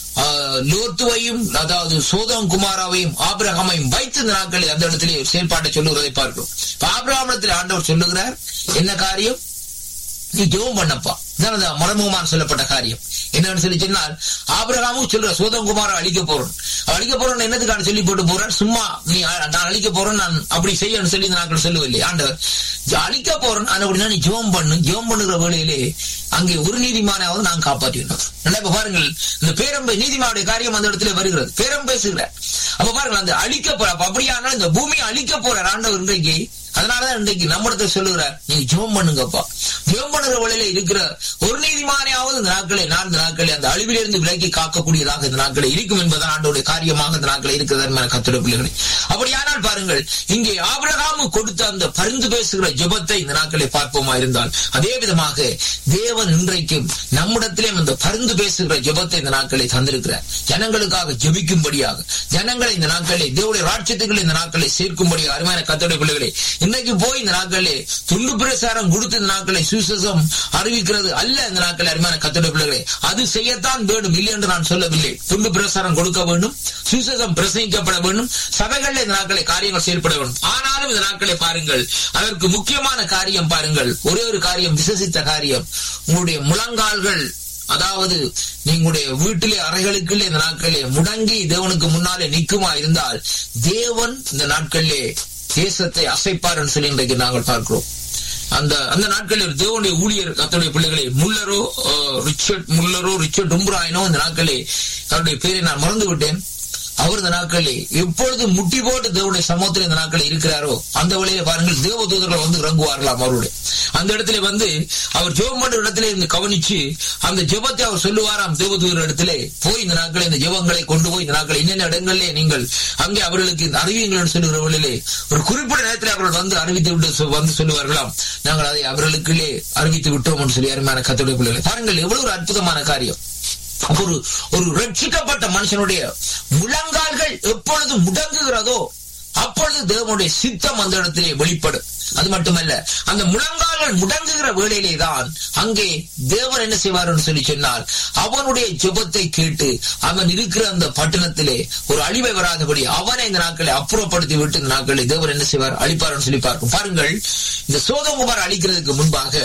லோத்துவையும் அதாவது சோதம் குமாராவையும் ஆபிரகாமையும் வைத்து இந்த நாட்களில் அந்த இடத்திலே செயல்பாட்டை சொல்லுகிறதை பார்க்கிறோம் ஆபிரகாமத்தில் ஆண்டவர் சொல்லுகிறார் என்ன காரியம் நீ ஜெபம் பண்ணப்பா இதான் மறைமுகமான சொல்லப்பட்ட காரியம் என்னன்னு சொல்லி சொன்னால் ஆபிரகாமும் சொல்ற சோதங்குமாரை அழிக்க போறோம் அழிக்க போறோம் என்னதுக்கான சொல்லி போட்டு போறார் சும்மா நீ நான் அழிக்க போறேன் நான் அப்படி செய்யணும் சொல்லி நாங்கள் சொல்லவில்லை ஆண்டவர் அழிக்க போறேன் அப்படின்னா நீ ஜெபம் பண்ணு ஜெபம் பண்ணுகிற வேளையிலே அங்கே ஒரு நீதிமானாவது நான் காப்பாற்றினோம் இப்ப பாருங்கள் இந்த பேரம்பை நீதிமானுடைய காரியம் அந்த இடத்துல வருகிறது பேரம் பேசுகிறார் அப்ப பாருங்கள் அந்த அழிக்க போற அப்படியானால் இந்த பூமியை அழிக்க போற ஆண்டவர் இன்றைக்கு அதனாலதான் இன்றைக்கு நம்மிடத்தை சொல்லுகிறார் நீங்க ஜோம் பண்ணுங்கப்பா ஜோம் பண்ணுற வழியில இருக்கிற ஒரு நீதிமானையாவது இந்த நாட்களை நான் இந்த நாட்களை அந்த அழிவிலிருந்து விலக்கி காக்கக்கூடியதாக இந்த நாட்களை இருக்கும் என்பதான் ஆண்டோடைய காரியமாக இந்த நாட்களை இருக்கிறது கத்துட பிள்ளைகளை அப்படியானால் பாருங்கள் இங்கே ஆபிரகாமு கொடுத்த அந்த பரிந்து பேசுகிற ஜபத்தை இந்த நாட்களை பார்ப்போமா இருந்தால் அதே விதமாக தேவன் இன்றைக்கும் நம்மிடத்திலே அந்த பரிந்து பேசுகிற ஜபத்தை இந்த நாட்களை தந்திருக்கிறார் ஜனங்களுக்காக ஜபிக்கும்படியாக ஜனங்களை இந்த நாட்களை தேவடைய ராட்சத்துக்களை இந்த நாட்களை சேர்க்கும்படியாக அருமையான கத்தோட பிள்ளைகளை இன்னைக்கு போய் இந்த நாட்களே துண்டு பிரசாரம் கொடுத்து இந்த நாட்களை சுசேஷம் அறிவிக்கிறது அல்ல இந்த நாட்கள் அருமையான கத்தோட பிள்ளைகளே அது செய்யத்தான் வேண்டும் இல்லை என்று நான் சொல்லவில்லை துண்டு பிரசாரம் கொடுக்க வேண்டும் சுசேஷம் பிரசங்கிக்கப்பட வேண்டும் சபைகளில் இந்த நாட்களை காரியங்கள் செயல்பட வேண்டும் ஆனாலும் இந்த நாட்களை பாருங்கள் அதற்கு முக்கியமான காரியம் பாருங்கள் ஒரே ஒரு காரியம் விசேஷித்த காரியம் உங்களுடைய முழங்கால்கள் அதாவது நீங்களுடைய வீட்டிலே அறைகளுக்குள்ளே இந்த நாட்களிலே முடங்கி தேவனுக்கு முன்னாலே நிற்குமா இருந்தால் தேவன் இந்த நாட்களிலே தேசத்தை அசைப்பார் என்று சொல்லி இன்றைக்கு நாங்கள் பார்க்கிறோம் அந்த அந்த நாட்களில் தேவனுடைய ஊழியர் கத்தனுடைய பிள்ளைகளை முல்லரோ ரிச்சர்ட் முல்லரோ ரிச்சர்ட் உம்ராயினோ இந்த நாட்களே அவருடைய பேரை நான் மறந்து விட்டேன் அவர் இந்த நாட்களில் எப்பொழுது முட்டி போட்டு தேவனுடைய சமூகத்தில் இந்த நாட்களில் இருக்கிறாரோ அந்த வழியில பாருங்கள் தேவ தூதர்கள் வந்து இறங்குவார்களாம் அவருடைய அந்த இடத்துல வந்து அவர் ஜெபம் பண்ற இடத்துல இருந்து கவனிச்சு அந்த ஜெபத்தை அவர் சொல்லுவாராம் தேவதூதர் இடத்துல போய் இந்த நாட்களை இந்த ஜெபங்களை கொண்டு போய் இந்த நாட்களை என்னென்ன இடங்களிலே நீங்கள் அங்கே அவர்களுக்கு இந்த அறிவியுங்கள் சொல்லுகிற வழியிலே ஒரு குறிப்பிட்ட நேரத்தில் அவர்கள் வந்து அறிவித்து விட்டு வந்து சொல்லுவார்களாம் நாங்கள் அதை அவர்களுக்குள்ளே அறிவித்து விட்டோம் என்று சொல்லி அருமையான கத்தோடைய பிள்ளைகளை பாருங்கள் எவ்வளவு ஒரு அற்புதமான காரியம் ஒரு ஒரு ரட்சிக்கப்பட்ட மனுஷனுடைய முழங்கால்கள் எப்பொழுது முடங்குகிறதோ அப்பொழுது தேவனுடைய சித்தம் அந்த இடத்திலே வெளிப்படும் அது மட்டுமல்ல அந்த முழங்கால்கள் முடங்குகிற வேளையிலே தான் அங்கே தேவன் என்ன செய்வார் என்று சொல்லி சொன்னால் அவனுடைய ஜெபத்தை கேட்டு அவன் இருக்கிற அந்த பட்டணத்திலே ஒரு அழிவை வராதபடி அவனை இந்த நாட்களை அப்புறப்படுத்தி விட்டு இந்த நாட்களை தேவன் என்ன செய்வார் அழிப்பார் சொல்லி பார்க்கும் பாருங்கள் இந்த சோதகுமார் அழிக்கிறதுக்கு முன்பாக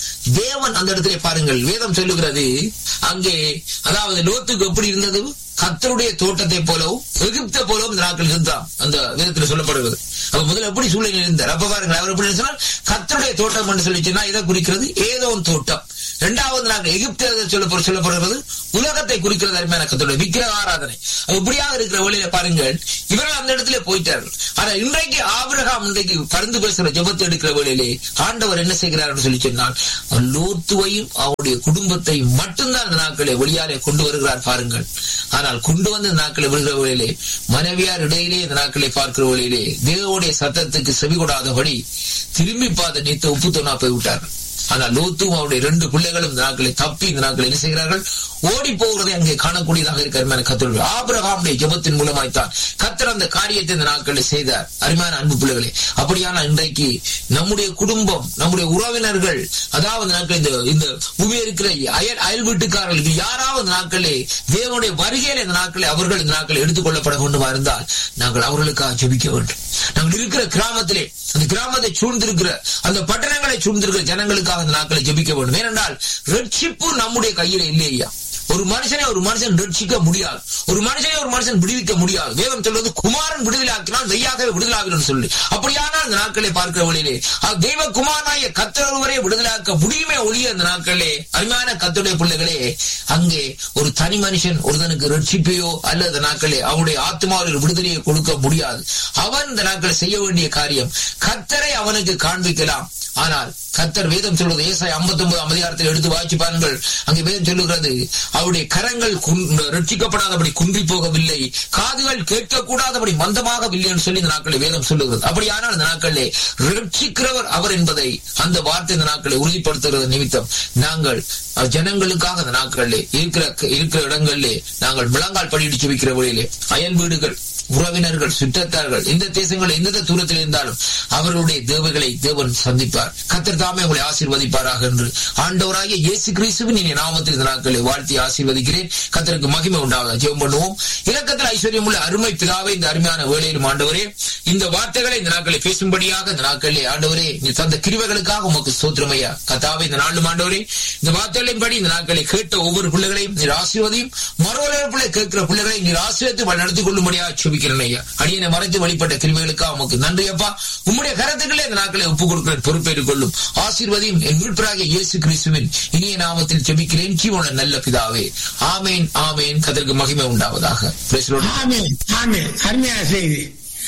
தேவன் அந்த இடத்திலே பாருங்கள் வேதம் சொல்லுகிறது அங்கே அதாவது லோத்துக்கு எப்படி இருந்தது கத்தருடைய தோட்டத்தை போலவும் எகிப்த போலவும் இந்த நாட்கள் இருந்தான் அந்த வேதத்தில் சொல்லப்படுகிறது அப்ப முதல்ல எப்படி சூழ்நிலை இருந்தார் அப்ப பாருங்க அவர் எப்படி சொன்னால் கத்தருடைய தோட்டம் என்று சொல்லி சொன்னா இதை குறிக்கிறது ஏதோ ஒரு தோட்டம் இரண்டாவது நாங்கள் எகிப்து சொல்ல சொல்லப்படுகிறது உலகத்தை குறிக்கிறது அருமையான கத்தருடைய விக்கிரக ஆராதனை இப்படியாக இருக்கிற வழியில பாருங்கள் இவர்கள் அந்த இடத்துல போயிட்டார்கள் ஆனா இன்றைக்கு ஆபிரகாம் இன்றைக்கு பறந்து பேசுற ஜபத்தை எடுக்கிற வழியிலே ஆண்டவர் என்ன செய்கிறார் சொல்லி சொன்னால் லோத்துவையும் அவருடைய குடும்பத்தை மட்டும்தான் இந்த நாட்களை வெளியாலே கொண்டு வருகிறார் பாருங்கள் ஆனால் கொண்டு வந்த நாட்களை விடுகிற வழியிலே மனைவியார் இடையிலே இந்த நாட்களை பார்க்கிற வழியிலே தேவனுடைய சத்தத்துக்கு செவி கொடாதபடி திரும்பி பார்த்த நீத்த உப்பு தொண்ணா போய் விட்டார்கள் ஆனால் லோத்தும் அவருடைய ரெண்டு பிள்ளைகளும் இந்த நாட்களை தப்பி இந்த நாட்களை என்ன செய்கிறார்கள் ஓடி போகிறதை அங்கே காணக்கூடியதாக இருக்கிற கத்தர் ஆபிரகாமுடைய ஜபத்தின் மூலமாய்த்தான் கத்தர் அந்த காரியத்தை இந்த நாட்களில் செய்தார் அருமையான அன்பு பிள்ளைகளே அப்படியான இன்றைக்கு நம்முடைய குடும்பம் நம்முடைய உறவினர்கள் அதாவது நாட்கள் இந்த இந்த பூமியில் இருக்கிற அயல் அயல் வீட்டுக்காரர்களுக்கு யாராவது நாட்களே தேவனுடைய வருகையில இந்த நாட்களை அவர்கள் இந்த நாட்களை எடுத்துக் கொள்ளப்பட கொண்டுமா இருந்தால் நாங்கள் அவர்களுக்காக ஜபிக்க வேண்டும் நாங்கள் இருக்கிற கிராமத்திலே அந்த கிராமத்தை சூழ்ந்திருக்கிற அந்த பட்டணங்களை சூழ்ந்திருக்கிற ஜனங்களுக்காக அந்த நாட்களை ஜபிக்க வேண்டும் ஏனென்றால் ரட்சிப்பு நம்முடைய கையில இல்லையா ஒரு மனுஷனை ஒரு மனுஷன் ரட்சிக்க முடியாது ஒரு மனுஷனை ஒரு மனுஷன் விடுவிக்க முடியாது வேதம் சொல்வது குமாரன் விடுதலாக்கினால் மெய்யாகவே விடுதலாகணும் சொல்லி அப்படியானால் அந்த நாட்களை பார்க்கிற வழியிலே தெய்வ குமாரனாய கத்தரவரை விடுதலாக்க முடியுமே ஒழிய அந்த நாட்களே அருமையான கத்துடைய பிள்ளைகளே அங்கே ஒரு தனி மனுஷன் ஒருத்தனுக்கு ரட்சிப்பையோ அல்லது நாட்களே அவனுடைய ஆத்மாவில் விடுதலையை கொடுக்க முடியாது அவன் இந்த நாட்களை செய்ய வேண்டிய காரியம் கத்தரை அவனுக்கு காண்பிக்கலாம் ஆனால் கத்தர் வேதம் சொல்வது ஏசாய் ஐம்பத்தி ஒன்பது அதிகாரத்தில் எடுத்து வாய்ச்சி பாருங்கள் அங்கே வேதம் சொல்லுகிறது அவருடைய கரங்கள் ரட்சிக்கப்படாதபடி குன்றி போகவில்லை காதுகள் கேட்கக்கூடாதபடி மந்தமாகவில்லை என்று சொல்லி இந்த நாட்களை வேதம் சொல்லுகிறது அப்படியானால் இந்த நாட்களிலே ரட்சிக்கிறவர் அவர் என்பதை அந்த வார்த்தை இந்த நாட்களை உறுதிப்படுத்துகிறது நிமித்தம் நாங்கள் ஜனங்களுக்காக அந்த நாட்களிலே இருக்கிற இருக்கிற இடங்களிலே நாங்கள் முழங்கால் படியிடிச்சு வைக்கிற வழியிலே அயல் வீடுகள் உறவினர்கள் சுற்றத்தார்கள் எந்த தேசங்கள் எந்த தூரத்தில் இருந்தாலும் அவர்களுடைய தேவைகளை தேவன் சந்திப்பார் கத்தர் தாமே உங்களை ஆசீர்வதிப்பாராக என்று ஆண்டவராகிய இயேசு கிறிஸ்துவின் இனி நாமத்தில் இந்த நாட்களை வாழ்த்தி ஆசீர்வதிக்கிறேன் கத்தருக்கு மகிமை உண்டாக ஜெபம் பண்ணுவோம் இலக்கத்தில் ஐஸ்வர்யம் உள்ள அருமை பிதாவே இந்த அருமையான வேலையிலும் ஆண்டவரே இந்த வார்த்தைகளை இந்த நாட்களை பேசும்படியாக இந்த நாட்களிலே ஆண்டவரே நீ தந்த கிருவைகளுக்காக உமக்கு சோத்திரமையா கத்தாவே இந்த நாளும் ஆண்டவரே இந்த வார்த்தைகளின் படி இந்த நாட்களை கேட்ட ஒவ்வொரு பிள்ளைகளையும் நீர் ஆசீர்வதியும் மறுவலர் பிள்ளை கேட்கிற பிள்ளைகளை நீர் ஆசீர்வத்து நடத்தி கொள்ளும்படியாக ஜெபிக்கிறேன் ஐயா அடியனை மறைத்து வழிபட்ட கிருமைகளுக்காக உமக்கு நன்றி அப்பா உம்முடைய கரத்துக்களே இந்த நாட்களை ஒப்புக் கொடுக்கிற பொறுப்பேற்றுக் கொள்ளும் ஆசீர்வதியும் என் மீட்பராக இயேசு கிறிஸ்துவின் இனிய நாமத்தில் ஜெபிக்கிறேன் ஜீவன நல்ல பிதாவே ஆமேன் ஆமேன் கதற்கு மகிமை உண்டாவதாக ஆமேன் ஆமேன் அருமையான செய்தி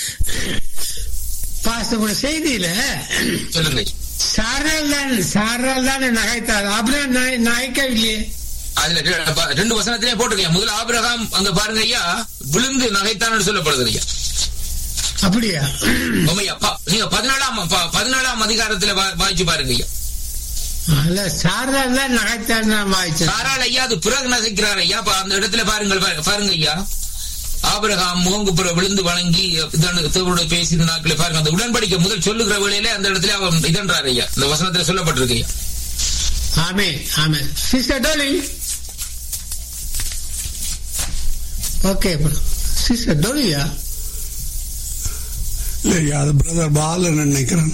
பாசமுடைய செய்தியில சொல்லுங்க சாரல் தான் சாரல் தான் நகைத்தார் அப்புறம் நகைக்கவில்லையே அதுல ரெண்டு வசனத்திலே போட்டிருக்கேன் முதல்ல ஆபிரகாம் அங்க பாருங்க ஐயா விழுந்து நகைத்தான் சொல்லப்படுது ஐயா அப்படியா நீங்க பதினாலாம் பதினாலாம் அதிகாரத்துல வாய்ச்சு பாருங்க ஐயா அல்ல சாரல் தான் நகைத்தான் வாய்ச்சு சாரால் ஐயா அது பிறகு நகைக்கிறார் ஐயா அந்த இடத்துல பாருங்கள் பாருங்க ஐயா ஆபிரகாம் முகங்குப்புற விழுந்து வணங்கி தேவரோட பேசின நாட்களை பாருங்க அந்த உடன்படிக்கை முதல் சொல்லுகிற வேளையில அந்த இடத்துல அவன் இதன்றார் ஐயா இந்த வசனத்துல சொல்லப்பட்டிருக்கு ஐயா ஆமே ஆமே சிஸ்டர் டோலி ஓகே சிஸ்டர் டோலியா இல்லையா அது பிரதர் பாலன் நினைக்கிறேன்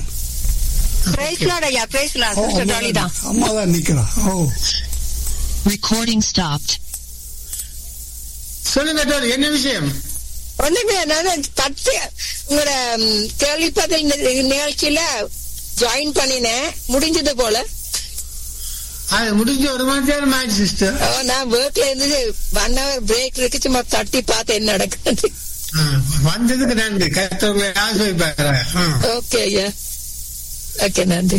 அம்மா தான் நிக்கிறா ஓ Recording stopped. சொல்லுங்க டோலி என்ன விஷயம் ஒண்ணுமே நான் தட்டு உங்களோட கேள்விப்பதில் நிகழ்ச்சியில ஜாயின் பண்ணினேன் முடிஞ்சது போல அது முடிஞ்ச ஒரு மணி நேரம் ஆயிடுச்சு சிஸ்டர் நான் ஒர்க்ல இருந்து ஒன் ஹவர் பிரேக் இருக்கு சும்மா தட்டி பார்த்து என்ன நடக்குது வந்ததுக்கு நன்றி கத்தவங்களை ஆசிர்வாரு ஓகே ஐயா ஓகே நன்றி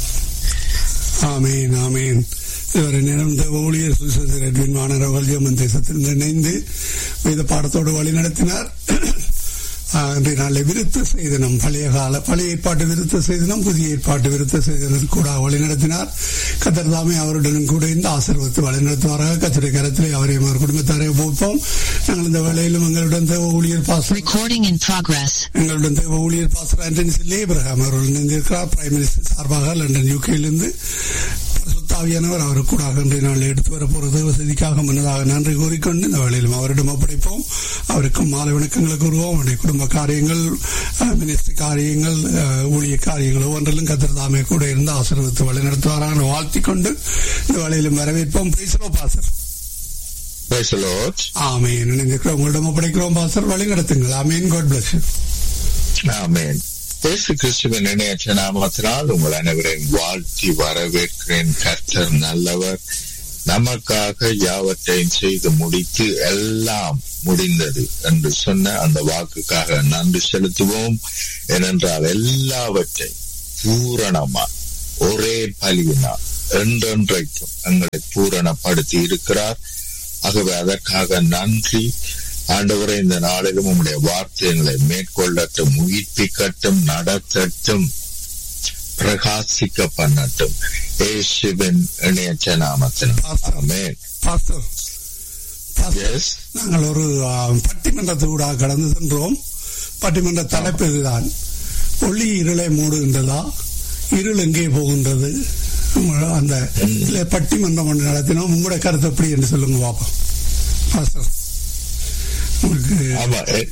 ஆமீன் ஆமீன் இதுவரை நேரம் இந்த ஊழியர் சுசேசர் எட்வின் வானர் அவர்கள் ஜெர்மன் தேசத்திலிருந்து இணைந்து வேத பாடத்தோடு வழி நடத்தினார் ஆஹ், இன்றைய நாளில் விருத்த செய்தனம் பழைய கால பழைய ஏற்பாட்டு விருத்த செய்தனம் புதிய ஏற்பாட்டு விருத்த செய்தனம் கூட வழிநடத்தினார் கத்தர் தாமே அவருடனும் கூட இந்த ஆசீர்வத்து வழிநடத்துவாராக கத்தருடைய கரத்திலே அவரையும் அவர் குடும்பத்தாரை ஒப்புவிப்போம் நாங்கள் இந்த வேளையிலும் எங்களுடன் தேவ ஊழியர் பாசம் Recording in progress. எங்களுடன் தேவ ஊழியர் பாஸ்டர் ஆண்டனி சில்லே இப்ரஹாம் அவர்கள் இணைந்திருக்கிறார் பிரைம் மினிஸ்டர் சார்பாக லண்டன் யூகேயிலிருந்து சுத்தாவியானவர் அவர் கூட இன்றைய நாள் எடுத்து வரப்போகிற தேவ செய்திக்காக முன்னதாக நன்றி கூறிக்கொண்டு இந்த வேளையிலும் அவரிடம் ஒப்படைப்போம் அவருக்கும் மாலை வணக்கங்களை கூறுவோம் அவருடைய குடும்ப காரியங்கள் அஹ், மினிஸ்ட்ரி காரியங்கள் அஹ், ஊழிய காரியங்கள் ஒவ்வொன்றிலும் கத்திர தாமே கூட இருந்து ஆசீர்வதித்து வழிநடத்துவாராக வாழ்த்திக் கொண்டு இந்த வேளையிலும் வரவேற்போம் பேசுகிறோ pastor Praise the Lord. Amen இணைந்திருக்கிறோம் உங்களிடம் ஒப்படைக்கிறோம் பாசர் வழி நடத்துங்கள் ஆமேன் காட் பிளஸ் ஆமென் இயேசு கிறிஸ்துவின் இணையற்ற நாமத்தினால் உங்கள் அனைவரையும் வாழ்த்தி வரவேற்கிறேன் கர்த்தர் நல்லவர் நமக்காக யாவற்றையும் செய்து முடித்து எல்லாம் முடிந்தது என்று சொன்ன அந்த வாக்குக்காக நன்றி செலுத்துவோம் ஏனென்றால் எல்லாவற்றையும் பூரணமா ஒரே பலியினால் என்றென்றைக்கும் எங்களை பூரணப்படுத்தி இருக்கிறார் ஆகவே அதற்காக நன்றி ஆண்டவரே இந்த நாளிலும் உம்முடைய வார்த்தைகளை மேற்கொள்ளட்டும் உயிர்ப்பிக்கட்டும் நடத்தட்டும் பிரகாசிக்க பண்ணட்டும் ஏசுவின் இணையற்ற நாமத்தில் ஆமென் பாஸ்டர் பாஸ்டர் எஸ் நாங்கள் ஒரு ஆ, பட்டிமன்றத்தூடாக கடந்து சென்றோம் பட்டிமன்ற தலைப்பு இதுதான் ஒளி இருளை மூடுகின்றதா இருள் எங்கே போகின்றது உங்க- அந்த இல்ல பட்டிமன்றம் ஒன்று நடத்தினோம் உங்களோட கருத்து எப்படி என்று சொல்லுங்க பாப்போம் பாஸ்டர் உங்களுக்கு ஆமா எ-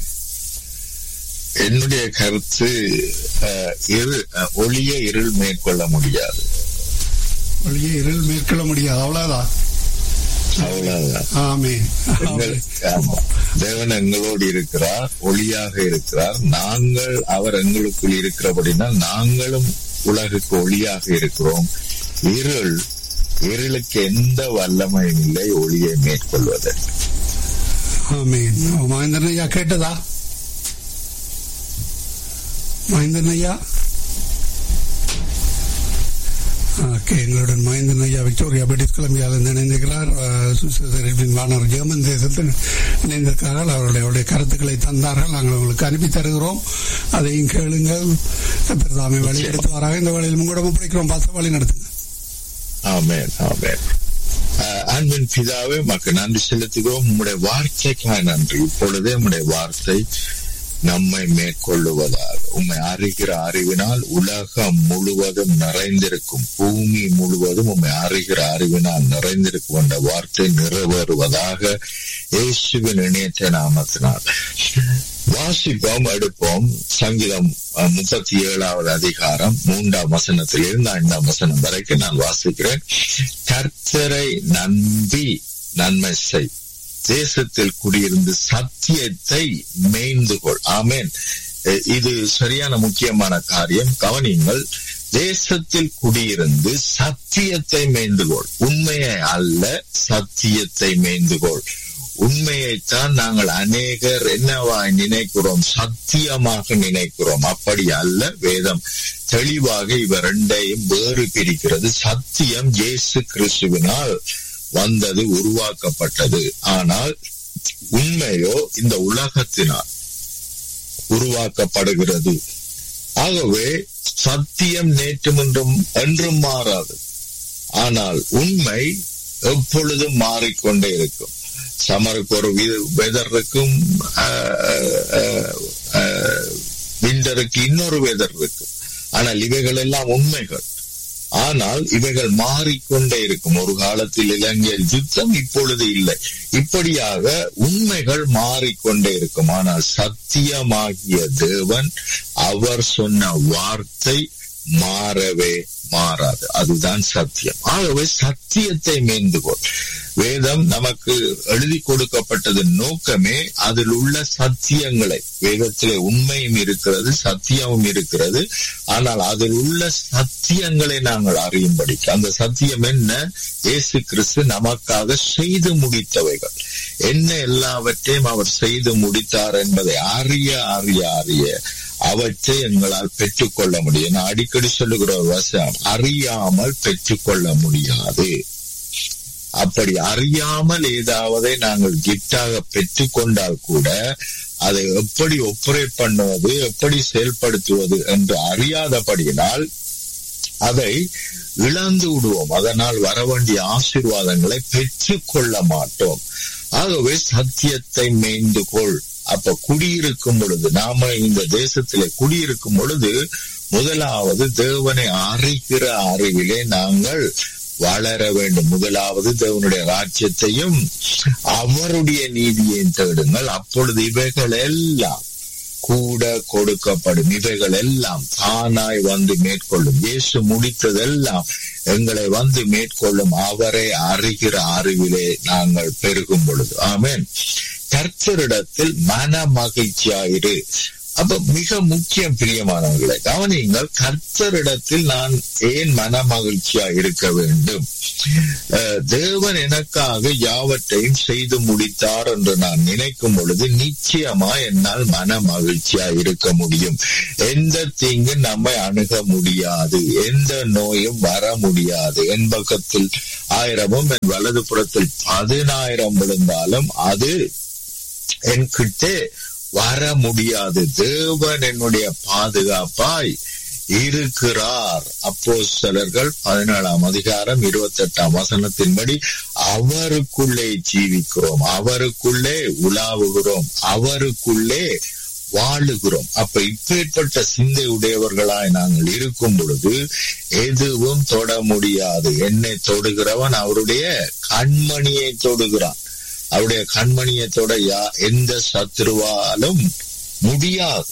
என்னுடைய கருத்து அஹ், இரு அஹ், ஒளிய இருள் மேற்கொள்ள முடியாது ஒளியை இருள் மேற்கொள்ள முடியாது அவ்வளவுதான் அவ்வளவுதான் ஆமே எங்கள் ஆமா. தேவன் எங்களோடு இருக்கிறார் ஒளியாக இருக்கிறார் நாங்கள் அவர் எங்களுக்குள் இருக்கிறபடினால் நாங்களும் உலகுக்கு ஒளியாக இருக்கிறோம் இருள் இருளுக்கு எந்த வல்லமையும் இல்லை ஒளியை மேற்கொள்வதற்கு ஆமீன் மகேந்திரன் ஐயா கேட்டதா மகேந்திரன் ஐயா ஓகே எங்களுடன் மகேந்திரன் ஐயா விக்டோரியா பிரிட்டிஷ் கொலம்பியாவில் இணைந்திருக்கிறார் அஹ், சுவிட்சர்லாந்து ரெட்வின் வானர் ஜெர்மன் தேசத்தில் இணைந்திருக்கிறார்கள் அவருடைய அவருடைய கருத்துக்களை தந்தார்கள் நாங்கள் உங்களுக்கு அனுப்பி தருகிறோம் அதையும் கேளுங்கள் பிரதாமை வழி எடுத்து வராக இந்த வழியில் உங்களிடம் படிக்கிறோம் பாச வழி நடத்துங்க ஆமென் ஆமென் அஹ், அன்பின் பிதாவே உமக்கு நன்றி செலுத்துகிறோம் உம்முடைய வார்த்தைக்காக நன்றி இப்பொழுதே உம்முடைய வார்த்தை நம்மை மேற்கொள்ளுவதாக உம்மை அறிகிற அறிவினால் உலகம் முழுவதும் நிறைந்திருக்கும் பூமி முழுவதும் உம்மை அறிகிற அறிவினால் நிறைந்திருக்கும் என்ற வார்த்தை நிறைவேறுவதாக இயேசுவின் இணையற்ற நாமத்தினால் வாசிப்போம் எடுப்போம் சங்கீதம் அஹ், முப்பத்தி ஏழாவது அதிகாரம் மூன்றாம் வசனத்திலிருந்து ஐந்தாம் வசனம் வரைக்கும் நான் வாசிக்கிறேன் கர்த்தரை நம்பி நன்மை செய் தேசத்தில் குடியிருந்து சத்தியத்தை மேய்ந்து கொள் ஆமென் அஹ், இது சரியான முக்கியமான காரியம் கவனியுங்கள் தேசத்தில் குடியிருந்து சத்தியத்தை மேய்ந்து கொள் உண்மையை அல்ல சத்தியத்தை மேய்ந்து கொள் உண்மையைத்தான் நாங்கள் அநேகர் என்னவாய் நினைக்கிறோம் சத்தியமாக நினைக்கிறோம் அப்படி அல்ல வேதம் தெளிவாக இவர் ரெண்டையும் வேறு பிரிக்கிறது சத்தியம் இயேசு கிறிஸ்துவினால் வந்தது உருவாக்கப்பட்டது ஆனால் உண்மையோ இந்த உலகத்தினால் உருவாக்கப்படுகிறது ஆகவே சத்தியம் நேற்றும் என்றும் என்றும் மாறாது ஆனால் உண்மை எப்பொழுதும் மாறிக்கொண்டே இருக்கும் சமருக்கு ஒரு வெதர் இருக்கும் விண்டருக்கு இன்னொரு வெதர் இருக்கும் ஆனால் இவைகள் எல்லாம் உண்மைகள் ஆனால் இவைகள் மாறிக்கொண்டே இருக்கும் ஒரு காலத்தில் இலங்கையில் யுத்தம் இப்பொழுது இல்லை இப்படியாக உண்மைகள் மாறிக்கொண்டே இருக்கும் ஆனால் சத்தியமாகிய தேவன் அவர் சொன்ன வார்த்தை மாறவே மாறாது அதுதான் சத்தியம் ஆகவே சத்தியத்தை மேய்ந்து கொள் வேதம் நமக்கு எழுதி கொடுக்கப்பட்டது நோக்கமே அதில் உள்ள சத்தியங்களை வேதத்திலே உண்மையும் இருக்கிறது சத்தியமும் இருக்கிறது ஆனால் அதில் உள்ள சத்தியங்களை நாங்கள் அறியும்படிக்கு அந்த சத்தியம் என்ன இயேசு கிறிஸ்து நமக்காக செய்து முடித்தவைகள் என்ன எல்லாவற்றையும் அவர் செய்து முடித்தார் என்பதை அறிய அறிய அறிய அவற்றை எங்களால் பெற்றுக்கொள்ள முடியும் நான் அடிக்கடி சொல்லுகிற ஒரு வசனம் அறியாமல் பெற்றுக்கொள்ள முடியாது அப்படி அறியாமல் ஏதாவது நாங்கள் கிஃப்டாக பெற்றுக்கொண்டால் கூட அதை எப்படி ஒப்பரேட் பண்ணுவது எப்படி செயல்படுத்துவது என்று அறியாதபடியினால் அதை இழந்து விடுவோம் அதனால் வர வேண்டிய ஆசீர்வாதங்களை பெற்றுக் கொள்ள மாட்டோம் ஆகவே சத்தியத்தை மேய்ந்து கொள் அப்ப குடியிருக்கும் பொழுது நாம இந்த தேசத்திலே குடியிருக்கும் பொழுது முதலாவது தேவனை அறிகிற அறிவிலே நாங்கள் வளர வேண்டும் முதலாவது தேவனுடைய ராஜ்யத்தையும் அவருடைய நீதியையும் தேடுங்கள் அப்பொழுது இவைகள் எல்லாம் கூட கொடுக்கப்படும் இவைகள் எல்லாம் தானாய் வந்து மேற்கொள்ளும் இயேசு முடித்ததெல்லாம் எங்களை வந்து மேற்கொள்ளும் அவரை அறிகிற அறிவிலே நாங்கள் பெருகும் பொழுது ஆமென் கர்த்தரிடத்தில் மன மகிழ்ச்சியாயிரு அப்ப மிக முக்கியம் பிரியமானவர்களை கவனியுங்கள் கர்த்தரிடத்தில் நான் ஏன் மன மகிழ்ச்சியா இருக்க வேண்டும் அஹ், தேவன் எனக்காக யாவற்றையும் செய்து முடித்தார் என்று நான் நினைக்கும் பொழுது நிச்சயமா என்னால் மன மகிழ்ச்சியா இருக்க முடியும் எந்த தீங்கு நம்மை அணுக முடியாது எந்த நோயும் வர முடியாது என் பக்கத்தில் ஆயிரமும் என் வலது புறத்தில் பதினாயிரம் விழுந்தாலும் அது என்கிட்ட வர முடியாது தேவன் என்னுடைய பாதுகாப்பாய் இருக்கிறார் அப்போ சிலர்கள் பதினேழாம் அதிகாரம் இருபத்தி எட்டாம் வசனத்தின்படி அவருக்குள்ளே ஜீவிக்கிறோம் அவருக்குள்ளே உலாவுகிறோம் அவருக்குள்ளே வாழுகிறோம் அப்ப இப்பேற்பட்ட சிந்தை உடையவர்களாய் நாங்கள் இருக்கும் பொழுது எதுவும் தொட முடியாது என்னை தொடுகிறவன் அவருடைய கண்மணியை தொடுகிறான் அவருடைய கண்மணியை தொட யா எந்த சத்துருவாலும் முடியாது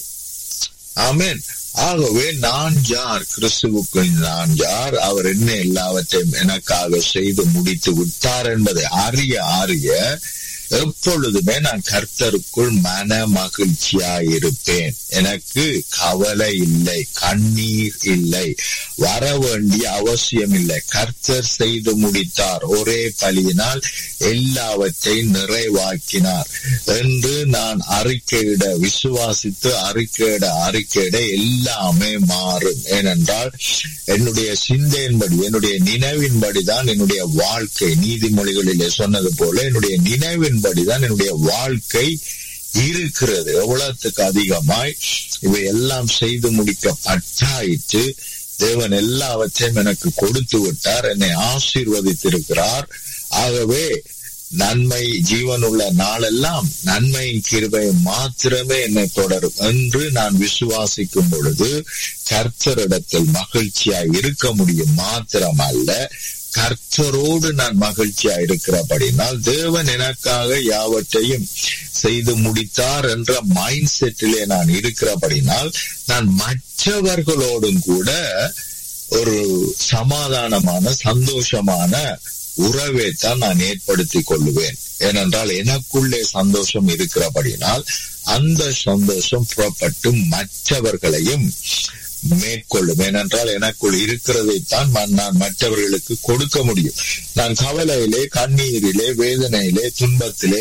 ஆமென் ஆகவே நான் யார் கிறிஸ்துவுக்குள் நான் யார் அவர் என்ன எல்லாவற்றையும் எனக்காக செய்து முடித்து விட்டார் என்பதை அறிய அறிய எப்பொழுதுமே நான் கர்த்தருக்குள் மன மகிழ்ச்சியாயிருப்பேன் எனக்கு கவலை இல்லை கண்ணீர் இல்லை வர வேண்டிய அவசியம் இல்லை கர்த்தர் செய்து முடித்தார் ஒரே பலியினால் எல்லாவற்றையும் நிறைவாக்கினார் என்று நான் அறிக்கையிட விசுவாசித்து அறிக்கையிட அறிக்கையிட எல்லாமே மாறும் ஏனென்றால் என்னுடைய சிந்தையின்படி என்னுடைய நினைவின்படிதான் என்னுடைய வாழ்க்கை நீதிமொழிகளிலே சொன்னது போல என்னுடைய நினைவின்படிதான் என்னுடைய வாழ்க்கை இருக்கிறது எவ்வளவுக்கு அதிகமாய் இவை எல்லாம் செய்து முடிக்கப்பட்டாயிற்று தேவன் எல்லாவற்றையும் எனக்கு கொடுத்து விட்டார் என்னை ஆசீர்வதித்திருக்கிறார் ஆகவே நன்மை ஜீவனுள்ள நாளெல்லாம் நன்மையின் கிருபையும் மாத்திரமே என்னை தொடரும் என்று நான் விசுவாசிக்கும் பொழுது கர்த்தரிடத்தில் மகிழ்ச்சியாய் இருக்க முடியும் மாத்திரமல்ல கர்த்தரோடு நான் மகிழ்ச்சியா இருக்கிறபடினால் தேவன் எனக்காக யாவற்றையும் செய்து முடித்தார் என்ற மைண்ட் செட்டிலே நான் இருக்கிறபடினால் நான் மற்றவர்களோடும் கூட ஒரு சமாதானமான சந்தோஷமான உறவை தான் நான் ஏற்படுத்திக் கொள்ளுவேன் ஏனென்றால் எனக்குள்ளே சந்தோஷம் இருக்கிறபடினால் அந்த சந்தோஷம் புறப்பட்டு மற்றவர்களையும் மேற்கொள்ளும் ஏனென்றால் எனக்குள் இருக்கிறதைத்தான் நான் நான் மற்றவர்களுக்கு கொடுக்க முடியும் நான் கவலையிலே கண்ணீரிலே வேதனையிலே துன்பத்திலே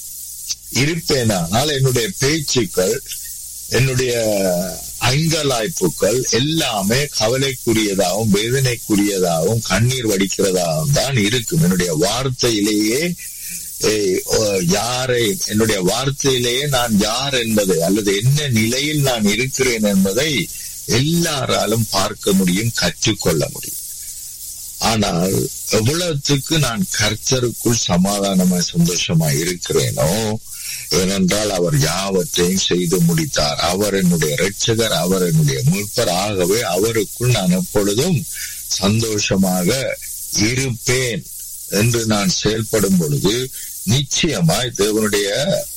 இருப்பேனானால் என்னுடைய பேச்சுக்கள் என்னுடைய அங்கலாய்ப்புகள் எல்லாமே கவலைக்குரியதாகவும் வேதனைக்குரியதாகவும் கண்ணீர் வடிக்கிறதாகவும் தான் இருக்கும் என்னுடைய வார்த்தையிலேயே ஏய், ஓ, யாரை என்னுடைய வார்த்தையிலேயே நான் யார் என்பதை அல்லது என்ன நிலையில் நான் இருக்கிறேன் என்பதை எல்லாராலும் பார்க்க முடியும் கற்றுக்கொள்ள முடியும் ஆனால் எவ்வளவுக்கு நான் கர்த்தருக்குள் சமாதானமாய் சந்தோஷமாய் இருக்கிறேனோ ஏனென்றால் அவர் யாவற்றையும் செய்து முடித்தார் அவர் என்னுடைய இரட்சகர் அவர் என்னுடைய மீட்பர் ஆகவே அவருக்குள் நான் எப்பொழுதும் சந்தோஷமாக இருப்பேன் என்று நான் செயல்படும் பொழுது நிச்சயமாய் தேவனுடைய